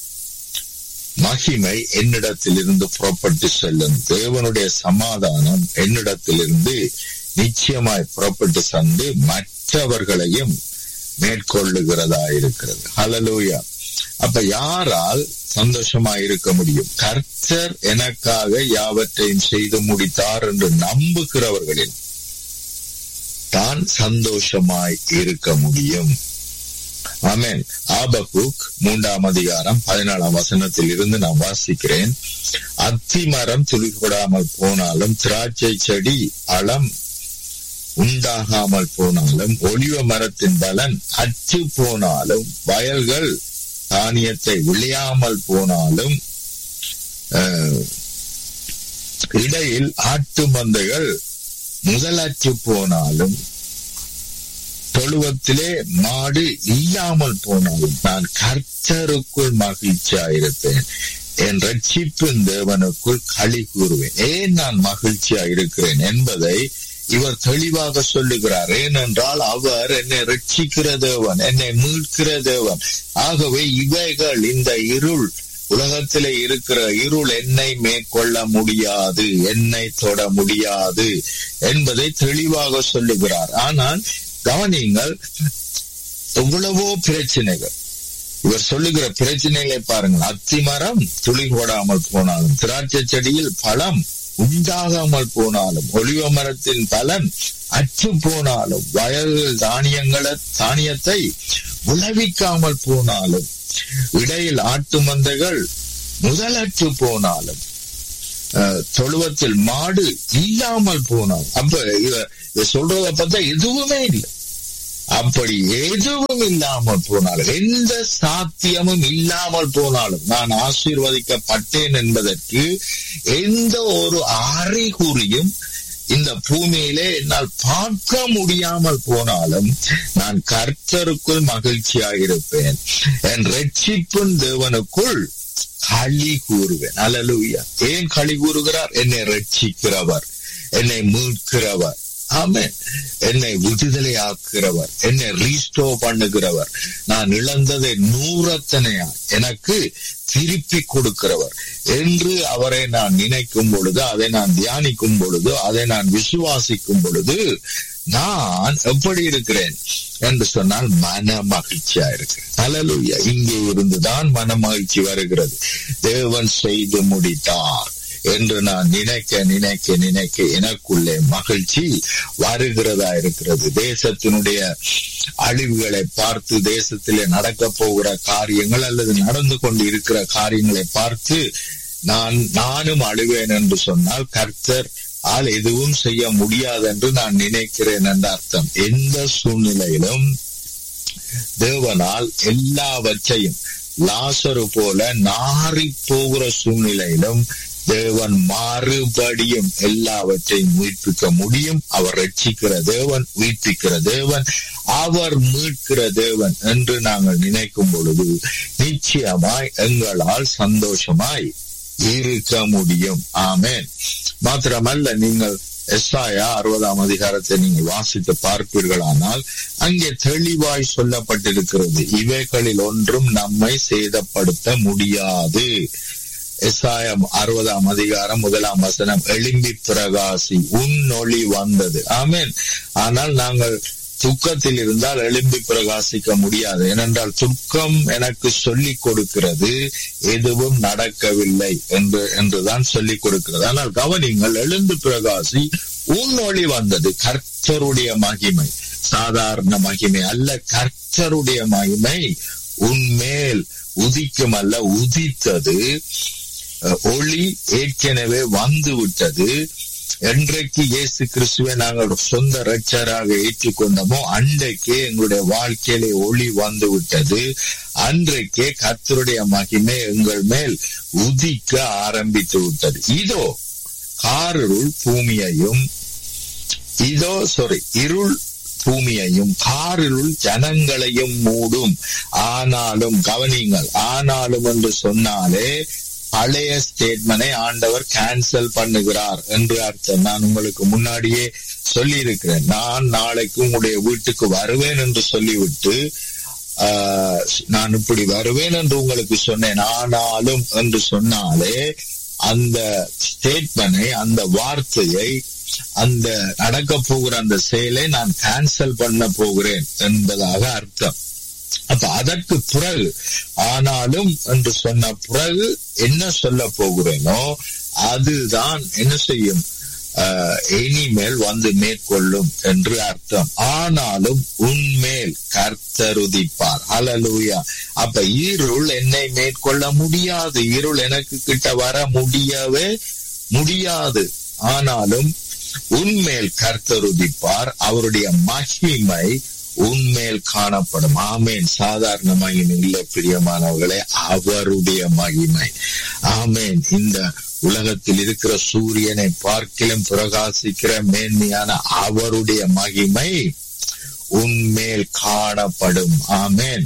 மகிமை என்னிடத்திலிருந்து புறப்பட்டு செல்லும் தேவனுடைய சமாதானம் என்னிடத்திலிருந்து நிச்சயமாய் புறப்பட்டு சென்று மற்றவர்களையும் மேற்கொள்ளுகிறதா இருக்கிறது ஹலலூயா அப்ப யாரால் சந்தோஷமா இருக்க முடியும் கர்த்தர் எனக்காக யாவற்றையும் செய்து முடித்தார் என்று நம்புகிறவர்களில் தான் சந்தோஷமாய் இருக்க முடியும் ஆமென் ஆபகுக் மூன்றாம் அதிகாரம் பதினாலாம் வசனத்தில் இருந்து நான் வாசிக்கிறேன் அத்தி மரம் துளிர்கொடாமல் போனாலும் திராட்சை செடி பழம் உண்டாகாமல் போனாலும் ஒளிவ மரத்தின் பலன் அற்று போனாலும் வயல்கள் தானியத்தை விளையாமல் போனாலும் அஹ், இடையில் ஆட்டு மந்தைகள் முதலற்று போனாலும் தொழுவத்திலே மாடு இல்லாமல் போனாலும் நான் கர்த்தருக்குள் மகிழ்ச்சியாயிருப்பேன் என் ரட்சிப்பின் தேவனுக்குள் களி கூறுவேன் ஏன் நான் மகிழ்ச்சியா இருக்கிறேன் என்பதை இவர் தெளிவாக சொல்லுகிறார் ஏனென்றால் அவர் என்னை ரட்சிக்கிற தேவன் என்னை மீட்கிற தேவன் ஆகவே இவைகள் இந்த இருள் உலகத்திலே இருக்கிற இருள் என்னை மேற்கொள்ள முடியாது என்னை தொட முடியாது என்பதை தெளிவாக சொல்லுகிறார் ஆனால் கவனியுங்கள் எவ்வளவோ பிரச்சனைகள் இவர் சொல்லுகிற பிரச்சனைகளை பாருங்கள் அத்திமரம் துளி போடாமல் போனாலும் திராட்சை செடியில் பழம் உண்டாகாமல் போனாலும் ஒளிவ மரத்தின் பலன் அற்று போனாலும் வயல்கள் தானியங்களை தானியத்தை விளைவிக்காமல் போனாலும் இடையில் ஆட்டு மந்தைகள் முதலற்று போனாலும் அஹ், தொழுவத்தில் மாடு இல்லாமல் போனாலும் அப்ப இவ இவ சொல்றத பார்த்தா எதுவுமே இல்லை அப்படி எதுவும் இல்லாமல் போனாலும் எந்த சாத்தியமும் இல்லாமல் போனாலும் நான் ஆசீர்வதிக்கப்பட்டேன் என்பதற்கு எந்த ஒரு அறிகுறியும் இந்த பூமியிலே என்னால் பார்க்க முடியாமல் போனாலும் நான் கர்த்தருக்குள் மகிழ்ச்சியாயிருப்பேன் என் ரட்சிப்பின் தேவனுக்குள் களி கூறுவேன் அல்லலுயா ஏன் களி கூறுகிறார் என்னை ரட்சிக்கிறவர் என்னை மீட்கிறவர் ஆமென் என்னை விடுதலை ஆக்குகிறவர் என்னை ரீஸ்டோ பண்ணுகிறவர் நான் இழந்ததை நூறத்தனையா எனக்கு திருப்பி கொடுக்கிறவர் என்று அவரை நான் நினைக்கும் பொழுது அதை நான் தியானிக்கும் பொழுது அதை நான் விசுவாசிக்கும் பொழுது நான் எப்படி இருக்கிறேன் என்று சொன்னால் மன மகிழ்ச்சியா இருக்கிறேன் ஹalleluya இங்கே இருந்துதான் மன மகிழ்ச்சி வருகிறது தேவன் செய்து முடித்தார் என்று நான் நினைக்க நினைக்க நினைக்க எனக்குள்ளே மகிழ்ச்சி வருகிறதா இருக்கிறது தேசத்தினுடைய அழிவுகளை பார்த்து தேசத்திலே நடக்க போகிற காரியங்கள் அல்லது நடந்து கொண்டு இருக்கிற காரியங்களை பார்த்து நான் நானும் அழுவேன் என்று சொன்னால் கர்த்தர் ஆள் எதுவும் செய்ய முடியாது என்று நான் நினைக்கிறேன் என்ற அர்த்தம் எந்த சூழ்நிலையிலும் தேவனால் எல்லாவற்றையும் லாசரு போல நாறி போகிற சூழ்நிலையிலும் தேவன் மறுபடியும் எல்லாவற்றையும் உயிர்ப்பிக்க முடியும் அவர் ரட்சிக்கிற தேவன் உயிர்ப்பிக்கிற தேவன் அவர் மீட்கிற தேவன் என்று நாங்கள் நினைக்கும் பொழுது நிச்சயமாய் எங்களால் சந்தோஷமாய் இருக்க முடியும் ஆமென் மாத்திரமல்ல நீங்கள் எஸ்ஆயா அறுபதாம் அதிகாரத்தை நீங்கள் வாசித்து பார்ப்பீர்களானால் அங்கே தெளிவாய் சொல்லப்பட்டிருக்கிறது இவைகளில் ஒன்றும் நம்மை சேதப்படுத்த முடியாது எஸ்ஆயம் அறுபதாம் அதிகாரம் முதலாம் வசனம் எழும்பி பிரகாசி உன் ஒளி வந்தது ஆமென் ஆனால் நாங்கள் துக்கத்தில் இருந்தால் எழும்பி பிரகாசிக்க முடியாது ஏனென்றால் துக்கம் எனக்கு சொல்லிக் கொடுக்கிறது எதுவும் நடக்கவில்லை என்று என்றுதான் சொல்லிக் கொடுக்கிறது ஆனால் கவனிங்கள் எழுந்து பிரகாசி உன் ஒளி வந்தது கர்த்தருடைய மகிமை சாதாரண மகிமை அல்ல கர்த்தருடைய மகிமை உன்மேல் உதிக்கும் அல்ல உதித்தது அஹ், ஒளி ஏற்கனவே வந்து விட்டது என்றைக்கு இயேசு கிறிஸ்துவை நாங்கள் சொந்த ரட்சராக ஏற்றுக்கொண்டோமோ அன்றைக்கே எங்களுடைய வாழ்க்கையிலே ஒளி வந்து விட்டது அன்றைக்கே கர்த்தருடைய மகிமை எங்கள் மேல் உதிக்க ஆரம்பித்து விட்டது இதோ காரிருள் பூமியையும் இதோ சாரி இருள் பூமியையும் காரிருள் ஜனங்களையும் மூடும் ஆனாலும் கவனிங்கள் ஆனாலும் என்று சொன்னாலே பழைய ஸ்டேட்மெண்டை ஆண்டவர் கேன்சல் பண்ணுகிறார் என்று அர்த்தம் நான் உங்களுக்கு முன்னாடியே சொல்லி இருக்கிறேன் நான் நாளைக்கு உங்களுடைய வீட்டுக்கு வருவேன் என்று சொல்லிவிட்டு ஆஹ், நான் இப்படி வருவேன் என்று உங்களுக்கு சொன்னேன் ஆனாலும் என்று சொன்னாலே அந்த ஸ்டேட்மெண்டை அந்த வார்த்தையை அந்த நடக்க போகிற அந்த செயலை நான் கேன்சல் பண்ண போகிறேன் என்பதாக அர்த்தம் அப்ப அதற்கு பிறகு ஆனாலும் என்று சொன்ன பிறகு என்ன சொல்ல போகிறேனோ அதுதான் என்ன செய்யும் ஆஹ், இனிமேல் வந்து மேற்கொள்ளும் என்று அர்த்தம் ஆனாலும் உன்மேல் கர்த்தருதிப்பார் ஹalleluya அப்ப இருள் என்னை மேற்கொள்ள முடியாது இருள் எனக்கு கிட்ட வர முடியவே முடியாது ஆனாலும் உன்மேல் கர்த்தருதிப்பார் அவருடைய மகிமை உன்மேல் காணப்படும் ஆமேன் சாதாரண மகிமை இல்லை பிரியமானவர்களே அவருடைய மகிமை ஆமேன் இந்த உலகத்தில் இருக்கிற சூரியனை பார்க்கிலும் பிரகாசிக்கிற மேன்மையான அவருடைய மகிமை உன்மேல் காணப்படும் ஆமேன்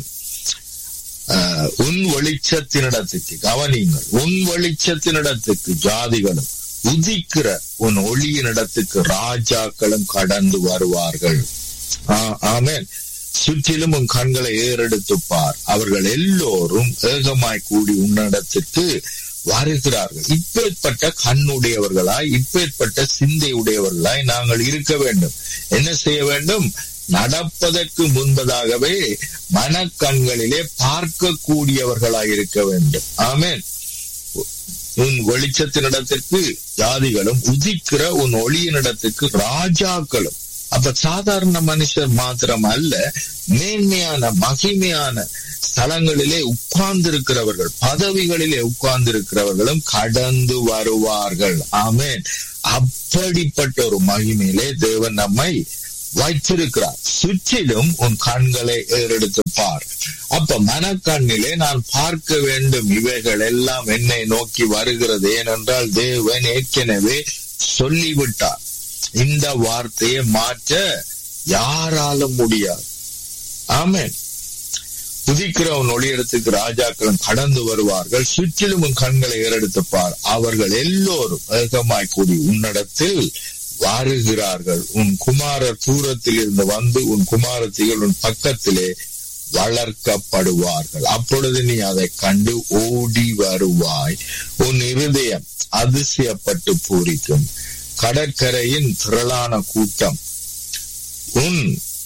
ஆஹ், உன் வெளிச்சத்தினிடத்துக்கு கவனிங்கள் உன் வெளிச்சத்தினிடத்துக்கு ஜாதிகளும் உதிக்கிற உன் ஒளியினிடத்துக்கு ராஜாக்களும் கடந்து வருவார்கள் ஆ- ஆமென் சுற்றிலும் உன் கண்களை ஏறெடுத்து பார் அவர்கள் எல்லோரும் ஏகமாய் கூடி உன்னிடத்திற்கு வருகிறார்கள் இப்பேற்பட்ட கண்ணுடையவர்களாய் இப்பேற்பட்ட சிந்தை உடையவர்களாய் நாங்கள் இருக்க வேண்டும் என்ன செய்ய வேண்டும் நடப்பதற்கு முன்பதாகவே மனக்கண்களிலே பார்க்கக்கூடியவர்களாய் இருக்க வேண்டும் ஆமென் உன் வெளிச்சத்தினிடத்திற்கு ஜாதிகளும் உதிக்கிற உன் ஒளியினிடத்துக்கு ராஜாக்களும் அப்ப சாதாரண மனுஷர் மாத்திரம் அல்ல மேன்மையான மகிமையான ஸ்தலங்களிலே உட்கார்ந்திருக்கிறவர்கள் பதவிகளிலே உட்கார்ந்திருக்கிறவர்களும் கடந்து வருவார்கள் ஆமென் அப்படிப்பட்ட ஒரு மகிமையிலே தேவன் நம்மை வைத்திருக்கிறார் சுற்றிலும் உன் கண்களை ஏறெடுத்து பார் அப்ப மனக்கண்ணிலே நான் பார்க்க வேண்டும் இவைகள் எல்லாம் என்னை நோக்கி வருகிறது ஏனென்றால் தேவன் ஏற்கனவே சொல்லிவிட்டார் இந்த வார்த்தையை மாற்ற யாராலும் முடியாது ஆமென் புதிக்கிற உன் ஒளியிடத்துக்கு ராஜாக்களும் கடந்து வருவார்கள் சுற்றிலும் உன் கண்களை ஏறெடுத்து பார் அவர்கள் எல்லோரும் ஏகமாய் கூடி உன்னிடத்தில் வருகிறார்கள் உன் குமாரர் தூரத்தில் இருந்து வந்து உன் குமாரத்திகள் உன் பக்கத்திலே வளர்க்கப்படுவார்கள் அப்பொழுது நீ அதை கண்டு ஓடி வருவாய் உன் இருதயம் அதிசயப்பட்டு பூரிக்கும் கடற்கரையின் திரளான கூட்டம் உன்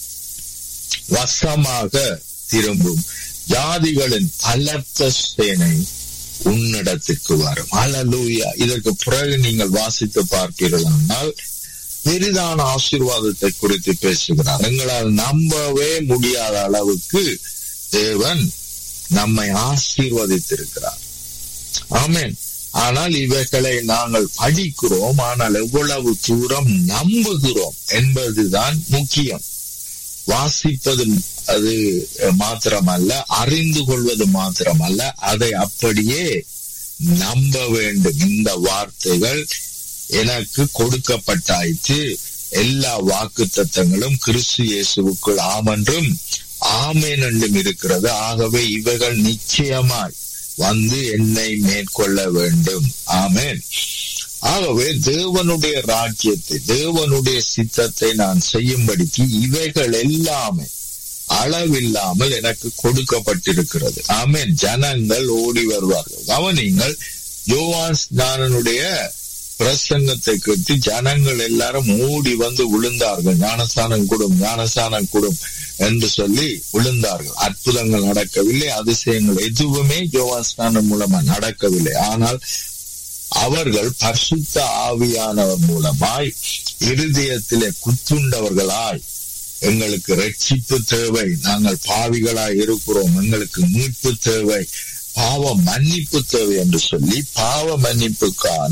வசமாக திரும்பும் ஜாதிகளின் பலத்த சேனை உன்னிடத்துக்கு வரும் அலலூயா இதற்கு பிறகு நீங்கள் வாசித்து பார்ப்பீர்களானால் பெரிதான ஆசீர்வாதத்தை குறித்து பேசுகிறார் எங்களால் நம்பவே முடியாத அளவுக்கு தேவன் நம்மை ஆசீர்வதித்திருக்கிறார் ஆமென் ஆனால் இவைகளை நாங்கள் படிக்கிறோம் ஆனால் எவ்வளவு தூரம் நம்புகிறோம் என்பதுதான் முக்கியம் வாசிப்பது அது மாத்திரமல்ல அறிந்து கொள்வது மாத்திரமல்ல அதை அப்படியே நம்ப வேண்டும் இந்த வார்த்தைகள் எனக்கு கொடுக்கப்பட்டாயிற்று எல்லா வாக்கு தத்தங்களும் கிறிஸ்து இயேசுவுக்குள் ஆமென்றும் ஆமேன் என்றும் இருக்கிறது ஆகவே இவைகள் நிச்சயமாய் வந்து என்னை மேற்கொள்ள வேண்டும் ஆமேன் ஆகவே தேவனுடைய ராஜ்யத்தை தேவனுடைய சித்தத்தை நான் செய்யும்படிக்கு இவைகள் எல்லாமே அளவில்லாமல் எனக்கு கொடுக்கப்பட்டிருக்கிறது ஆமேன் ஜனங்கள் ஓடி வருவார்கள் கவனிங்கள் யோவான் ஸ்நானனுடைய பிரசங்கத்தை கேட்டு ஜனங்கள் எல்லாரும் ஓடி வந்து விழுந்தார்கள் ஞானஸ்தானம் கொடும் ஞானஸ்தானம் கொடும் என்று சொல்லி விழுந்தார்கள் அற்புதங்கள் நடக்கவில்லை அதிசயங்கள் எதுவுமே யோவான் ஸ்நானம் மூலமா நடக்கவில்லை ஆனால் அவர்கள் பரிசுத்த ஆவியானவர் மூலமாய் இருதயத்திலே குத்துண்டவர்களாய் எங்களுக்கு ரட்சிப்பு தேவை நாங்கள் பாவிகளாய் இருக்கிறோம் எங்களுக்கு மீட்பு தேவை பாவ மன்னிப்பு தேவை என்று சொல்லி பாவ மன்னிப்புக்கான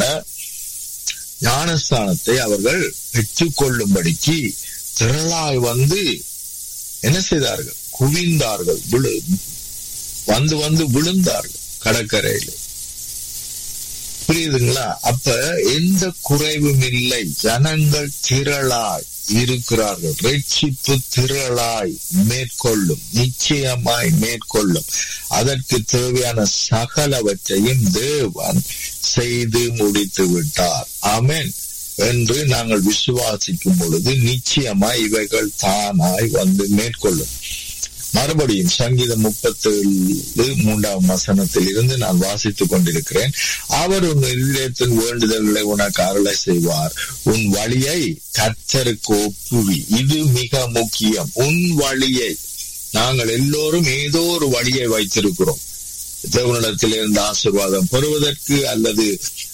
ஞானஸ்தானத்தை அவர்கள் பெற்றுக்கொள்ளும்படிக்கு திரளாய் வந்து என்ன செய்தார்கள் குவிந்தார்கள் விழு வந்து வந்து விழுந்தார்கள் கடற்கரையில் புரியுதுங்களா அப்ப எந்த குறைவும் இல்லை ஜனங்கள் திரளாய் இருக்கிறார்கள் ரட்சிப்பு திரளாய் மேற்கொள்ளும் நிச்சயமாய் மேற்கொள்ளும் அதற்கு தேவையான சகலவற்றையும் தேவன் செய்து முடித்து விட்டார் ஆமென் என்று நாங்கள் விசுவாசிக்கும் பொழுது நிச்சயமாய் இவைகள் தானாய் வந்து மேற்கொள்ளும் மறுபடியும் சங்கீதம் முப்பத்தேழு மூன்றாம் வசனத்தில் இருந்து நான் வாசித்துக் கொண்டிருக்கிறேன் அவர் உன் இதயத்தின் வேண்டுதல்களை உனக்கு அருளை செய்வார் உன் வழியை கத்தருக்கு ஒப்புவி இது மிக முக்கியம் உன் வழியை நாங்கள் எல்லோரும் ஏதோ ஒரு வழியை வைத்திருக்கிறோம் தேவனிடத்திலிருந்து ஆசிர்வாதம் பெறுவதற்கு அல்லது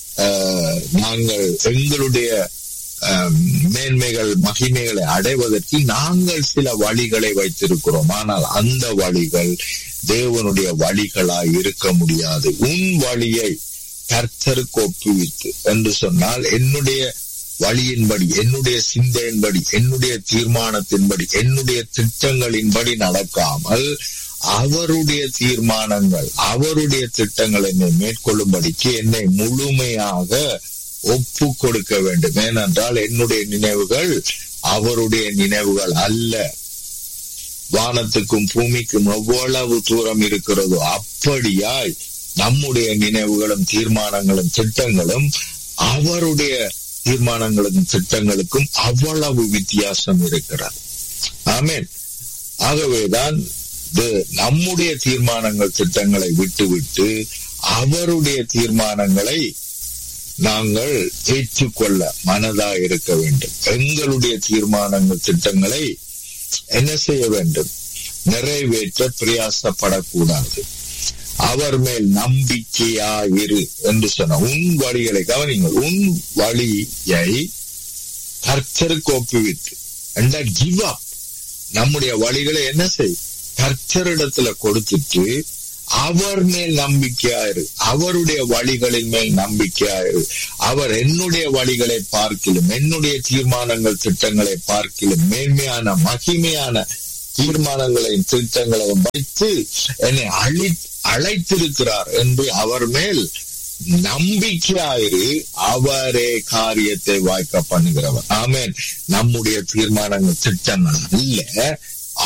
நாங்கள் எங்களுடைய மேன்மைகள் மகிமைகளை அடைவதற்கு நாங்கள் சில வழிகளை வைத்திருக்கிறோம் ஆனால் அந்த வழிகள் தேவனுடைய வழிகளாய் இருக்க முடியாது உன் வழியை கர்த்தருக்கு ஒப்புவித்து என்று சொன்னால் என்னுடைய வழியின்படி என்னுடைய சிந்தையின்படி என்னுடைய தீர்மானத்தின்படி என்னுடைய திட்டங்களின்படி நடக்காமல் அவருடைய தீர்மானங்கள் அவருடைய திட்டங்கள் என்னை மேற்கொள்ளும்படிக்கு என்னை முழுமையாக ஒப்பு கொடுக்க வேண்டும் ஏனென்றால் என்னுடைய நினைவுகள் அவருடைய நினைவுகள் அல்ல வானத்துக்கும் பூமிக்கும் எவ்வளவு தூரம் இருக்கிறதோ அப்படியாய் நம்முடைய நினைவுகளும் தீர்மானங்களும் திட்டங்களும் அவருடைய தீர்மானங்களுக்கும் திட்டங்களுக்கும் அவ்வளவு வித்தியாசம் இருக்கிறது ஆமேன் ஆகவேதான் இது நம்முடைய தீர்மானங்கள் திட்டங்களை விட்டுவிட்டு அவருடைய தீர்மானங்களை நாங்கள் ஏற்றுக்கொள்ள மனதா இருக்க வேண்டும் எங்களுடைய தீர்மானங்கள் திட்டங்களை என்ன செய்ய வேண்டும் நிறைவேற்ற பிரயாசப்படக்கூடாது அவர் மேல் நம்பிக்கையாயிரு என்று சொன்ன உன் வழிகளை கவனிங்கள் உன் வழியை கர்த்தருக்கு ஒப்புவித்து கிவ் அப் நம்முடைய வழிகளை என்ன செய் கர்த்தரிடத்துல கொடுத்துட்டு அவர் மேல் நம்பிக்கையாயிரு அவருடைய வழிகளின் மேல் நம்பிக்கையாயிரு அவர் என்னுடைய வழிகளை பார்க்கிலும் என்னுடைய தீர்மானங்கள் திட்டங்களை பார்க்கிலும் மேன்மையான மகிமையான தீர்மானங்களையும் திட்டங்களையும் வைத்து என்னை அழி அழைத்திருக்கிறார் என்று அவர் மேல் நம்பிக்கையாயிரு அவரே காரியத்தை வாய்க்க பண்ணுகிறவர் ஆமேன் நம்முடைய தீர்மானங்கள் திட்டங்கள் அல்ல